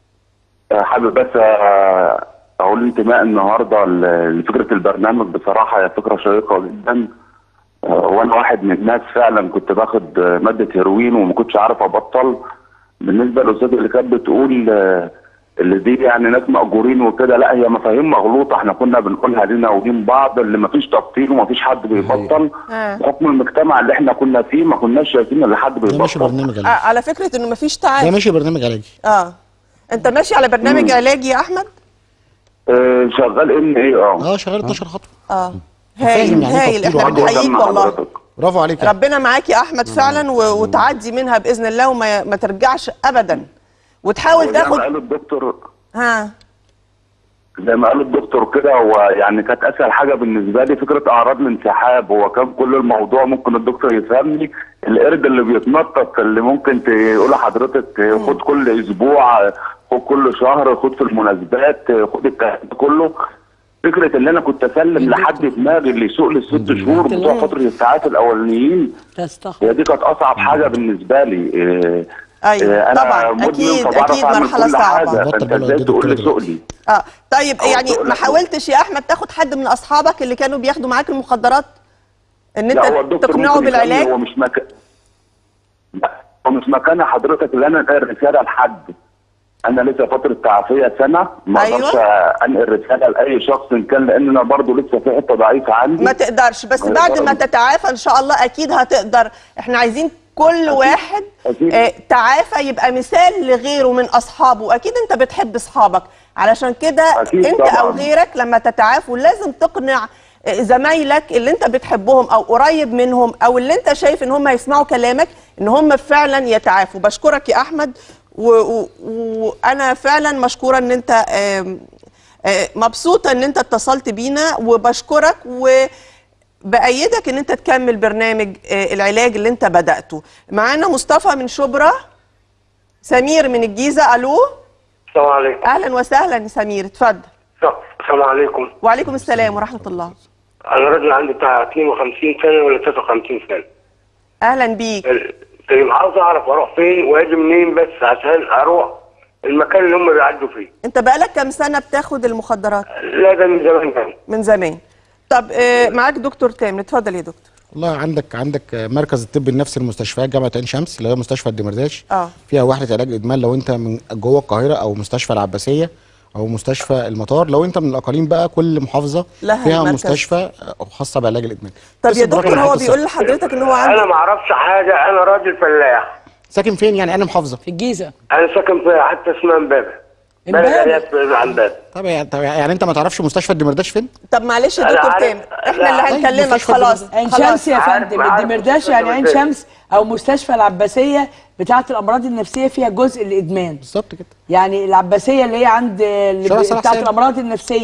حابب بس آه، اقول انتماء النهارده ل- لفكره البرنامج بصراحه هي فكره شيقه جدا آه، وانا واحد من الناس فعلا كنت باخد آه، ماده هيروين وما كنتش عارف ابطل بالنسبه للاستاذ اللي كانت بتقول آه، اللي دي يعني ناس مأجورين وكده لا هي مفاهيم مغلوطه احنا كنا بنقولها لنا ولين بعض اللي مفيش تبطيل ومفيش حد بيبطل بحكم المجتمع اللي احنا كنا فيه ما كناش شايفين ان حد ده ماشي بيبطل برنامج آه علاجي على فكره انه مفيش ده تعافي ماشي برنامج علاجي اه انت ماشي على برنامج مم. علاجي يا احمد آه، شغال ان ايه اه اه شغال 12 خطوه اه فاهم هايل يعني هايل تفكيره احنا عنده بنحييك جنب والله حضرتك. برافو عليك يا ربنا معاك يا احمد فعلا و- وتعدي منها باذن الله وما ما ترجعش ابدا وتحاول زي ما تاخد قال الدكتور ها زي ما قال الدكتور كده هو يعني كانت اسهل حاجه بالنسبه لي فكره اعراض الانسحاب هو كان كل الموضوع ممكن الدكتور يفهمني القرد اللي بيتنطط اللي ممكن تقول لحضرتك خد كل اسبوع خد كل شهر خد في المناسبات خد الكلام ده كله فكره ان انا كنت اسلم لحد دماغي اللي يسوق لي الست شهور بتوع فتره الساعات الاولانيين هي دي كانت اصعب حاجه بالنسبه لي إيه ايوه إيه انا طبعا مدمن اكيد فبعرف اكيد اعمل مرحله كل صعبه حاجه فانت ازاي تقول لي سوق لي اه طيب يعني ما حاولتش يا احمد تاخد حد من اصحابك اللي كانوا بياخدوا معاك المخدرات ان لا هو انت الدكتور تقنعه ممكن يسألني بالعلاج هو مش مكان لا هو مش مكان حضرتك اللي انا انقل رساله لحد انا لسه فتره تعافيه سنه ما أيوة. اقدرش انقل رساله لاي شخص ان كان لان انا برضه لسه في حته ضعيفه عندي ما تقدرش بس ما بعد ما يقدرش. تتعافى ان شاء الله اكيد هتقدر احنا عايزين كل واحد أكيد. آه تعافى يبقى مثال لغيره من اصحابه واكيد انت بتحب اصحابك علشان كده أكيد انت طبعاً. او غيرك لما تتعافوا لازم تقنع آه، زمايلك اللي انت بتحبهم او قريب منهم او اللي انت شايف ان هم يسمعوا كلامك ان هم فعلا يتعافوا بشكرك يا احمد و- و- وانا فعلا مشكوره ان انت آم، آه، مبسوطه ان انت اتصلت بينا وبشكرك وبأيدك ان انت تكمل برنامج آه، العلاج اللي انت بدأته معانا مصطفى من شبرا سمير من الجيزة الو السلام عليكم اهلا وسهلا يا سمير اتفضل السلام عليكم وعليكم السلام ورحمة الله انا راجل عندي بتاع 52 سنه ولا 53 سنه اهلا بيك طيب عاوز اعرف اروح فين واجي منين بس عشان اروح المكان اللي هم بيعدوا فيه انت بقالك كام سنة بتاخد المخدرات لا ده من زمان يعني من زمان طب آه، معاك دكتور تامر اتفضل يا دكتور والله عندك عندك مركز الطب النفسي المستشفيات جامعه عين شمس اللي هي مستشفى الدمرداش اه فيها وحده علاج ادمان لو انت من جوه القاهره او مستشفى العباسيه او مستشفى المطار لو انت من الاقاليم بقى كل محافظه لها فيها مركز. مستشفى خاصه بعلاج الادمان طب بس يا برقم دكتور هو حياة بيقول الصحة. لحضرتك ان هو انا عنده ما اعرفش حاجه انا راجل فلاح ساكن فين يعني انا محافظه في الجيزه انا ساكن في حتى اسمها امبابه بلد عليها في عن باب طب يعني طب يعني انت ما تعرفش مستشفى الدمرداش فين طب معلش يا أنا دكتور عارف- تامر احنا لا، اللي عارف هنكلمك مستشفى خلاص عين خلاص. شمس يا عارف- فندم عارف الدمرداش مستشفى يعني عين الدمرداش. شمس او مستشفى العباسيه بتاعه الامراض النفسيه فيها جزء الادمان بالظبط كده يعني العباسيه اللي هي عند اللي شارع ب- صلاح بتاعه سالم. الامراض النفسيه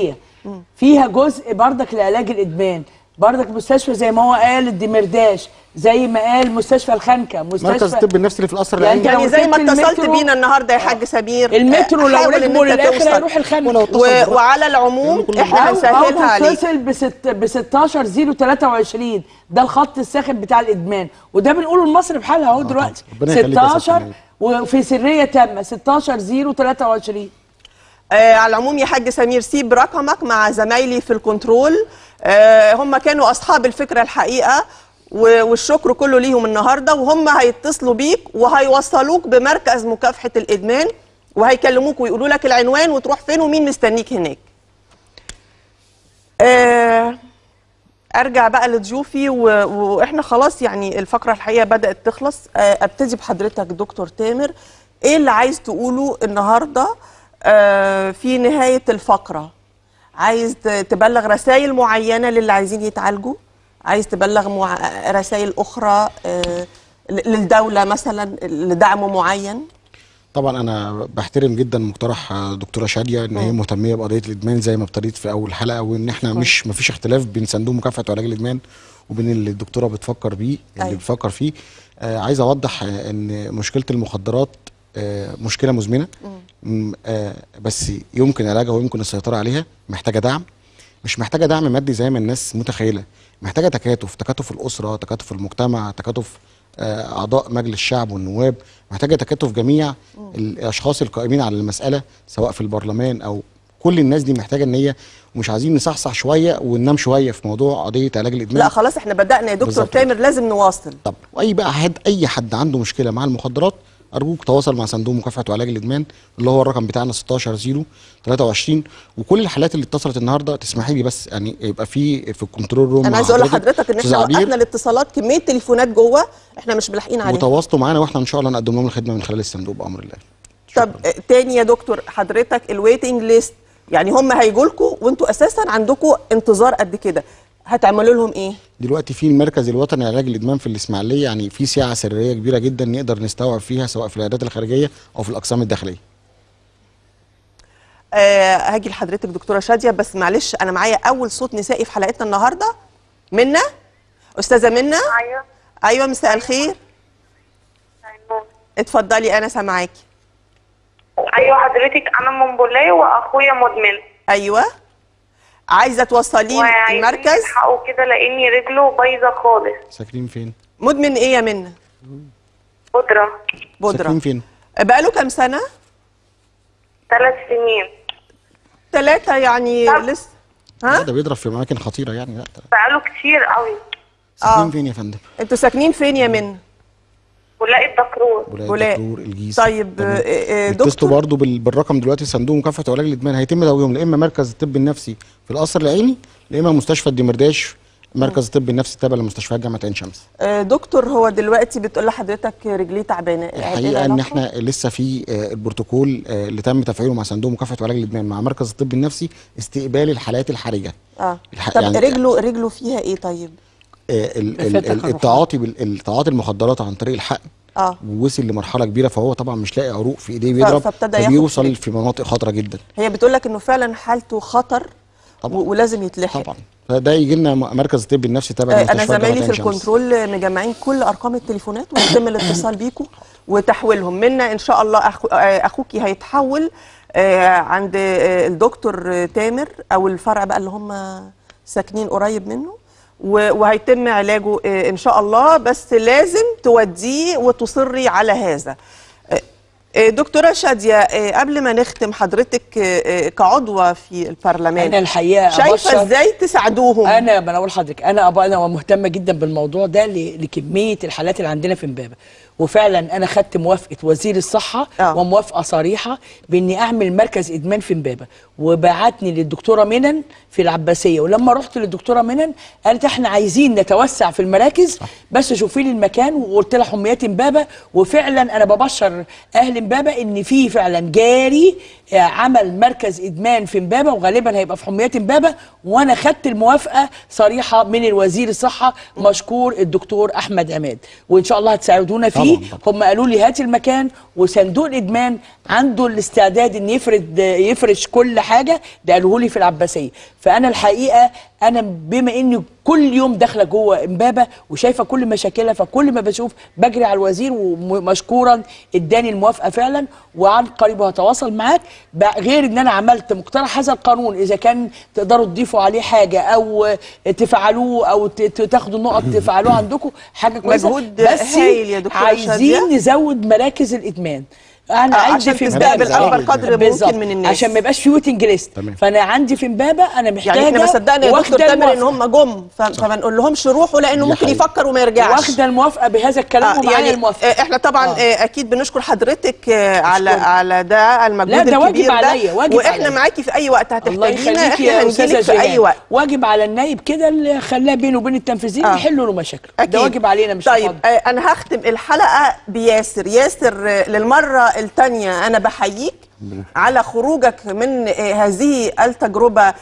فيها جزء بردك لعلاج الادمان بردك مستشفى زي ما هو قال الدمرداش زي ما قال مستشفى الخنكه مستشفى مركز الطب النفسي اللي في القصر يعني العيني يعني زي ما ركبت اتصلت المترو- بينا النهارده يا حاج سمير المترو لو حاول إن ركبوا أنت للاخر توصل. هيروح الخنكه و... وعلى العموم احنا هنسهلها عليك تتصل ب ست- ب 16 023 ده الخط الساخن بتاع الادمان وده بنقوله لمصر بحالها اهو دلوقتي ربنا يخليك يا ست 16 منير. وفي سريه تامه 16 023 آه على العموم يا حاج سمير سيب رقمك مع زمايلي في الكنترول آه هم كانوا اصحاب الفكره الحقيقه و- والشكر كله ليهم النهارده وهم هيتصلوا بيك وهيوصلوك بمركز مكافحه الادمان وهيكلموك ويقولوا لك العنوان وتروح فين ومين مستنيك هناك. آه ارجع بقى لضيوفي و- واحنا خلاص يعني الفقره الحقيقه بدات تخلص آه ابتدي بحضرتك دكتور تامر ايه اللي عايز تقوله النهارده آه في نهايه الفقره عايز ت- تبلغ رسائل معينه للي عايزين يتعالجوا عايز تبلغ مع... رسائل اخرى آه ل- للدوله مثلا لدعم معين طبعا انا بحترم جدا مقترح آه، دكتوره شاديه ان هي مم. مهتميه بقضيه الادمان زي ما ابتديت في اول حلقه وان احنا مش مفيش اختلاف بين صندوق مكافحه وعلاج الادمان وبين اللي الدكتوره بتفكر بيه اللي أيوة. بتفكر فيه آه عايز اوضح آه ان مشكله المخدرات آه مشكله مزمنه م- آه بس يمكن علاجها ويمكن السيطره عليها محتاجه دعم مش محتاجه دعم مادي زي ما الناس متخيله محتاجه تكاتف تكاتف الاسره تكاتف المجتمع تكاتف آه، اعضاء مجلس الشعب والنواب محتاجه تكاتف جميع الاشخاص القائمين على المساله سواء في البرلمان او كل الناس دي محتاجه ان هي ومش عايزين نصحصح شويه وننام شويه في موضوع قضيه علاج الادمان لا خلاص احنا بدانا يا دكتور بالظبط. تامر لازم نواصل طب واي بقى حد اي حد عنده مشكله مع المخدرات ارجوك تواصل مع صندوق مكافحه وعلاج الادمان اللي هو الرقم بتاعنا 16 0 23 وكل الحالات اللي اتصلت النهارده تسمحي لي بس يعني يبقى في في الكنترول روم انا مع عايز اقول حضرتك لحضرتك ان أستاذ احنا عبير، وقفنا الاتصالات كميه تليفونات جوه احنا مش ملاحقين عليها وتواصلوا معانا واحنا ان شاء الله نقدم لهم الخدمه من خلال الصندوق بامر الله طب آه، تاني يا دكتور حضرتك الويتنج ليست يعني هم هيجوا لكم وانتوا اساسا عندكم انتظار قد كده هتعملوا لهم ايه؟ دلوقتي في المركز الوطني لعلاج الادمان في الاسماعيليه يعني في سعه سريه كبيره جدا نقدر نستوعب فيها سواء في العيادات الخارجيه او في الاقسام الداخليه آه هاجي لحضرتك دكتوره شاديه بس معلش انا معايا اول صوت نسائي في حلقتنا النهارده منا استاذه منا ايوه ايوه مساء الخير اتفضلي انا سامعاكي ايوه حضرتك انا من بولاي واخويا مدمن ايوه عايزه توصليه وعايزين المركز نلحقه كده لاني رجله بايظه خالص ساكنين فين مدمن ايه يا منا بودره بودره ساكنين فين بقاله كام سنه ثلاث سنين ثلاثه يعني لسه لا ده بيضرب في اماكن خطيره يعني لا بقاله كتير قوي ساكنين فين يا فندم انتوا ساكنين فين يا منا ولاقي الدكرور ولاية ولاء. الدكرور الجيزه طيب آه، آه، اتصلوا دكتور برضه بال- بالرقم دلوقتي صندوق مكافحه وعلاج الادمان هيتم توجيههم يا اما مركز الطب النفسي في القصر العيني يا اما مستشفى الدمرداش مركز الطب النفسي التابع لمستشفيات جامعه عين شمس آه، دكتور هو دلوقتي بتقول لحضرتك رجليه تعبانه إيه الحقيقه ان العلاقة؟ احنا لسه في آه، البروتوكول آه، اللي تم تفعيله مع صندوق مكافحه وعلاج الادمان مع مركز الطب النفسي استقبال الحالات الحرجه اه الح- طب يعني- رجله رجله فيها ايه طيب؟ آه، ال- ال- الفتك ال- الروحية. التعاطي بال- التعاطي المخدرات عن طريق الحقن اه ووصل لمرحله كبيره فهو طبعا مش لاقي عروق في ايديه ف- بيضرب فابتدى ياخد فبيوصل بريك. في مناطق خطره جدا هي بتقول لك انه فعلا حالته خطر و- ولازم يتلحق طبعا فده يجي لنا م- مركز الطب النفسي تابع آه، انا لمستشفيات جامعة زمايلي في عين شمس. الكنترول مجمعين كل ارقام التليفونات ويتم الاتصال بيكم وتحويلهم منا ان شاء الله أخو آه، اخوكي هيتحول آه، عند آه، الدكتور آه، تامر او الفرع بقى اللي هم ساكنين قريب منه و- وهيتم علاجه آه، ان شاء الله بس لازم توديه وتصري على هذا آه، آه، دكتوره شاديه آه، قبل ما نختم حضرتك آه، آه، كعضوه في البرلمان انا الحقيقه شايفه أبشر- ازاي تساعدوهم انا ما انا اقول لحضرتك انا أبقى انا مهتمه جدا بالموضوع ده ل- لكميه الحالات اللي عندنا في امبابه وفعلا انا خدت موافقه وزير الصحه آه. وموافقه صريحه باني اعمل مركز ادمان في امبابه وبعتني للدكتوره منن في العباسيه ولما رحت للدكتوره منن قالت احنا عايزين نتوسع في المراكز بس شوفي لي المكان وقلت لها حميات امبابه وفعلا انا ببشر اهل امبابه ان في فعلا جاري آه، عمل مركز ادمان في امبابه وغالبا هيبقى في حميات امبابه وانا خدت الموافقه صريحه من الوزير الصحه مشكور الدكتور احمد عماد وان شاء الله هتساعدونا فيه دي هم قالوا لي هات المكان وصندوق الادمان عنده الاستعداد ان يفرد يفرش كل حاجه ده قالوه لي في العباسيه فانا الحقيقه انا بما اني كل يوم داخله جوه امبابه وشايفه كل مشاكلها فكل ما بشوف بجري على الوزير ومشكورا اداني الموافقه فعلا وعن قريب هتواصل معاك بقى غير ان انا عملت مقترح هذا القانون اذا كان تقدروا تضيفوا عليه حاجه او تفعلوه او ت- ت- تاخدوا نقط تفعلوها عندكم حاجه كويسه مجهود بس هايل يا دكتورة عايزين شادية. نزود مراكز الادمان انا آه، عندي عشان في تستقبل امبابه أكبر قدر بالظبط. ممكن من الناس. عشان ما يبقاش في ويتنج ليست فانا عندي في امبابه انا محتاجه يعني احنا ما صدقنا يا دكتور واخدة تامر ان الموافقة. هم جم ف- فما نقول لهمش روحوا لانه ممكن يفكر وما يرجعش واخده الموافقه بهذا الكلام ومعايا يعني الموافقه آه، احنا طبعا آه. اكيد بنشكر حضرتك آه، على على ده المجهود لا، ده واجب الكبير ده عليا، واجب واحنا عليا. معاكي في اي وقت الله هتحتاجينا يخليك يا احنا استاذه هنجيلك في اي جيهان وقت واجب على النايب كده اللي خلاه بينه وبين التنفيذيين آه. يحلوا له مشاكله أكيد. ده واجب علينا مش طيب تفضل. آه انا هختم الحلقه بياسر ياسر آه، للمره الثانيه انا بحييك على خروجك من آه هذه التجربه آه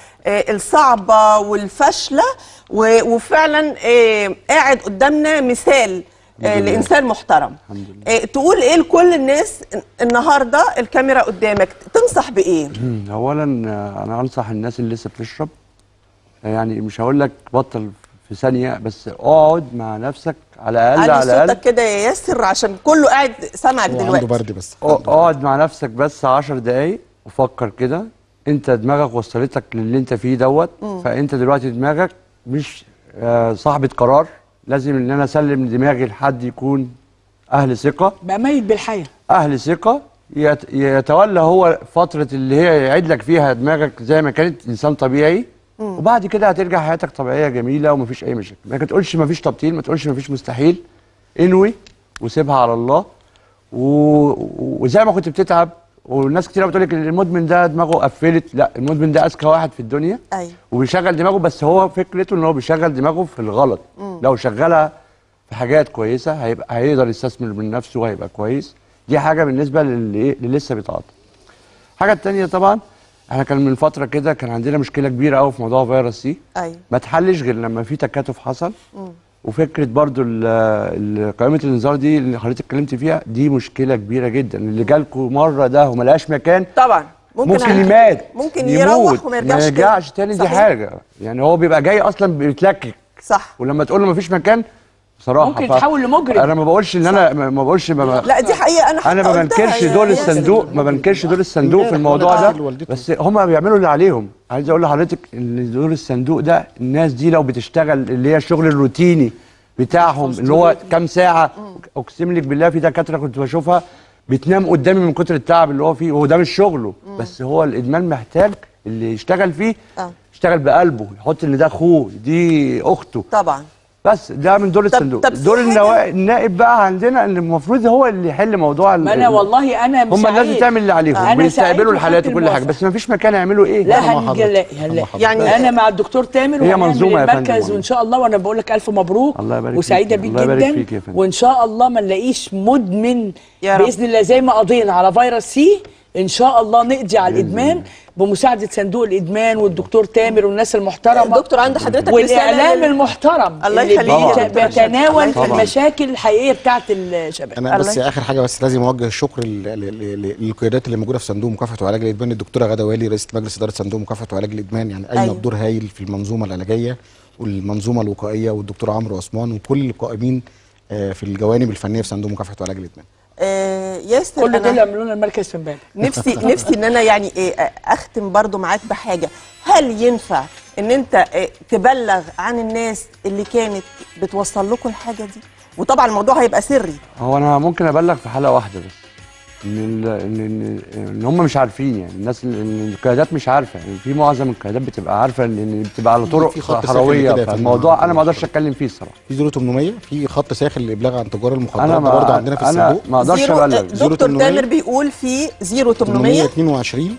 الصعبه والفاشله و- وفعلا آه قاعد قدامنا مثال آه الحمد لله. لانسان محترم آه تقول ايه لكل الناس النهارده الكاميرا قدامك تنصح بايه مم. اولا آه، انا انصح الناس اللي لسه بتشرب آه، يعني مش هقول لك بطل في ثانيه بس اقعد مع نفسك على الاقل علي على الاقل صوتك كده يا ياسر عشان كله قاعد سامعك دلوقتي بس اقعد مع نفسك بس 10 دقايق وفكر كده انت دماغك وصلتك للي انت فيه دوت مم. فانت دلوقتي دماغك مش آه، صاحبة قرار لازم ان انا اسلم دماغي لحد يكون اهل ثقه بقى ميت بالحياه اهل ثقه يت- يتولى هو فتره اللي هي يعيد لك فيها دماغك زي ما كانت انسان طبيعي مم. وبعد كده هترجع حياتك طبيعيه جميله ومفيش اي مشاكل ما تقولش مفيش تبطيل ما تقولش مفيش مستحيل انوي وسيبها على الله و... وزي ما كنت بتتعب والناس كتير بتقول لك المدمن ده دماغه قفلت لا المدمن ده اذكى واحد في الدنيا ايوه وبيشغل دماغه بس هو فكرته ان هو بيشغل دماغه في الغلط مم. لو شغلها في حاجات كويسه هيبقى هيقدر يستثمر من نفسه وهيبقى كويس دي حاجه بالنسبه للي إيه؟ اللي لسه بيتعاطى الحاجه التانية طبعا احنا كان من فتره كده كان عندنا مشكله كبيره قوي في موضوع فيروس سي ايوه ما تحلش غير لما في تكاتف حصل مم. وفكره برضو ال- ال- قائمه الانذار دي اللي حضرتك اتكلمت فيها دي مشكله كبيره جدا اللي جالكم مره ده وما لقاش مكان طبعا ممكن ممكن على- يمات ممكن يموت، يروح وما يرجعش ما تاني. يرجعش تاني دي صحيح. حاجه يعني هو بيبقى جاي اصلا بيتلكك صح ولما تقول له مفيش مكان بصراحه ممكن ف- يتحول لمجرم. انا ما بقولش ان انا ما ما بقولش ما لا دي حقيقه انا انا حتى ما قلتها بنكرش يا دور ياسر. الصندوق ما بنكرش دور الصندوق في الموضوع آه. ده بس هم بيعملوا اللي عليهم عايز اقول لحضرتك ان دور الصندوق ده الناس دي لو بتشتغل اللي هي الشغل الروتيني بتاعهم اللي هو كام ساعه اقسم لك بالله في دكاتره كنت بشوفها بتنام قدامي من كتر التعب اللي هو فيه وهو ده مش شغله بس هو الادمان محتاج اللي يشتغل فيه آه. يشتغل بقلبه يحط ان ده اخوه دي اخته طبعا بس ده من دور الصندوق طب في دور حاجة- النوا... النائب بقى عندنا ان المفروض هو اللي يحل موضوع ما انا والله انا هم الناس سعيد. بتعمل اللي عليهم أنا سعيد بيستقبلوا الحالات وخدت وكل حاجه الموافقة. بس ما فيش مكان يعملوا ايه لا هم هنجل يعني انا مع الدكتور تامر هي وهنعمل منظومة يا فندم المركز والله. وان شاء الله وانا بقول لك الف مبروك الله يبارك وسعيده فيك. بيك الله يبارك جدا فيك يا فندم. وان شاء الله ما نلاقيش مدمن يا رب. باذن الله زي ما قضينا على فيروس سي ان شاء الله نقضي على الادمان بمساعده صندوق الادمان والدكتور تامر والناس المحترمه دكتور عند حضرتك والاعلام رسالة لل- المحترم الله اللي يخليك يا بيت- دكتور. بيتناول الله يخليك. المشاكل الحقيقيه بتاعت الشباب انا بس اخر حاجه بس لازم اوجه الشكر ل- ل- ل- للقيادات اللي موجوده في صندوق مكافحه وعلاج الادمان الدكتوره غاده والي رئيسه مجلس اداره صندوق مكافحه وعلاج الادمان يعني قايمه أيوة. بدور هايل في المنظومه العلاجيه والمنظومه الوقائيه والدكتور عمرو عثمان وكل القائمين آه، في الجوانب الفنيه في صندوق مكافحه وعلاج الادمان آه ياسر كل أنا دول يعملوا لنا المركز في امبارح نفسي نفسي ان انا يعني إيه اختم برضو معاك بحاجه هل ينفع ان انت إيه تبلغ عن الناس اللي كانت بتوصل لكم الحاجه دي وطبعا الموضوع هيبقى سري هو انا ممكن ابلغ في حلقه واحده بس ان ال- ان ان, إن هم مش عارفين يعني الناس ال- ان القيادات مش عارفه يعني في معظم القيادات بتبقى عارفه ان إن بتبقى على طرق في خط ساخن صحراويه كده يا فندم. فالموضوع انا ما اقدرش اتكلم فيه الصراحه في 0800 في خط ساخن للابلاغ عن تجار المخدرات أنا ده ما- برضه عندنا في أنا الصندوق ما أقدرش زيرو- أبلغ. دكتور 0800 تامر بيقول في 0800 822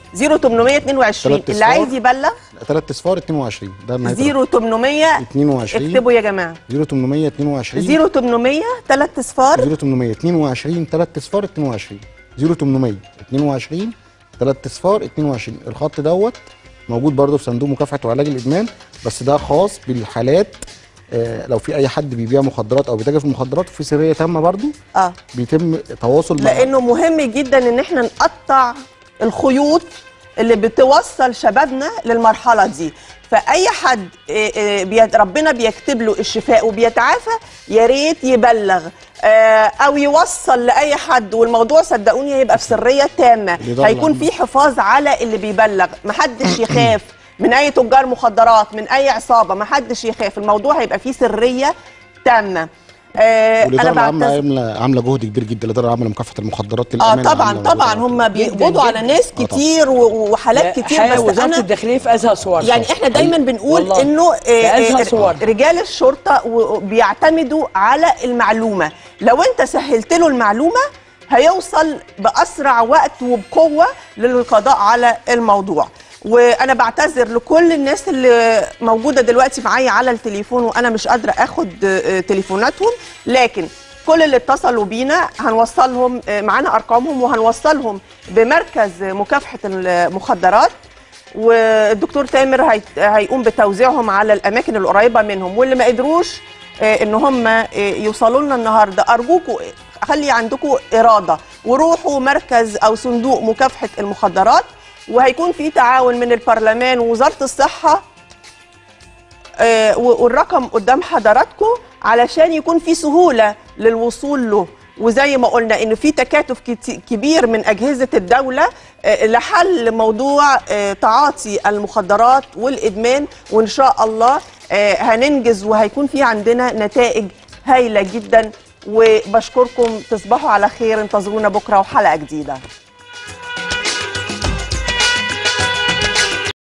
0822 تلات اللي أصفار. عايز يبلغ 3 اصفار 22 ده النهايه 0800 22 اكتبوا يا جماعه 0822 0800 3 اصفار 0822 3 اصفار 22 0800 22 3 اصفار 22 الخط دوت موجود برضه في صندوق مكافحه وعلاج الادمان بس ده خاص بالحالات آه لو في اي حد بيبيع مخدرات او بيتاجر في المخدرات في سريه تامه برضو اه بيتم تواصل مع لانه مهم جدا ان احنا نقطع الخيوط اللي بتوصل شبابنا للمرحله دي فاي حد آه، آه، بي- ربنا بيكتب له الشفاء وبيتعافى يا ريت يبلغ آه، او يوصل لاي حد والموضوع صدقوني هيبقى في سريه تامه بيضل هيكون عنده. في حفاظ على اللي بيبلغ محدش يخاف من اي تجار مخدرات من اي عصابه محدش يخاف الموضوع هيبقى فيه سريه تامه آه، والاداره انا العامه بعتذر عامله عامله جهد كبير جدا الاداره العامه لمكافحه المخدرات اه للامانه طبعا عاملة طبعا جهد هم بيقبضوا على ناس كتير و- وحالات كتير حقيقة بس وزاره انا الداخليه في ازهى صور يعني احنا دايما بنقول والله. انه في آه، أزهى آه، صور. رجال الشرطه و- بيعتمدوا على المعلومه لو انت سهلت له المعلومه هيوصل باسرع وقت وبقوه للقضاء على الموضوع وانا بعتذر لكل الناس اللي موجوده دلوقتي معايا على التليفون وانا مش قادره اخد آه، تليفوناتهم لكن كل اللي اتصلوا بينا هنوصلهم آه، معانا ارقامهم وهنوصلهم بمركز مكافحه المخدرات والدكتور تامر هي- هيقوم بتوزيعهم على الاماكن القريبه منهم واللي ما قدروش آه، ان هم آه، يوصلوا لنا النهارده ارجوكم خلي عندكم اراده وروحوا مركز او صندوق مكافحه المخدرات وهيكون في تعاون من البرلمان ووزاره الصحه آه، و- والرقم قدام حضراتكم علشان يكون في سهوله للوصول له وزي ما قلنا ان في تكاتف كت- كبير من اجهزه الدوله آه، لحل موضوع آه، تعاطي المخدرات والادمان وان شاء الله آه، هننجز وهيكون في عندنا نتائج هايله جدا وبشكركم تصبحوا على خير انتظرونا بكره وحلقه جديده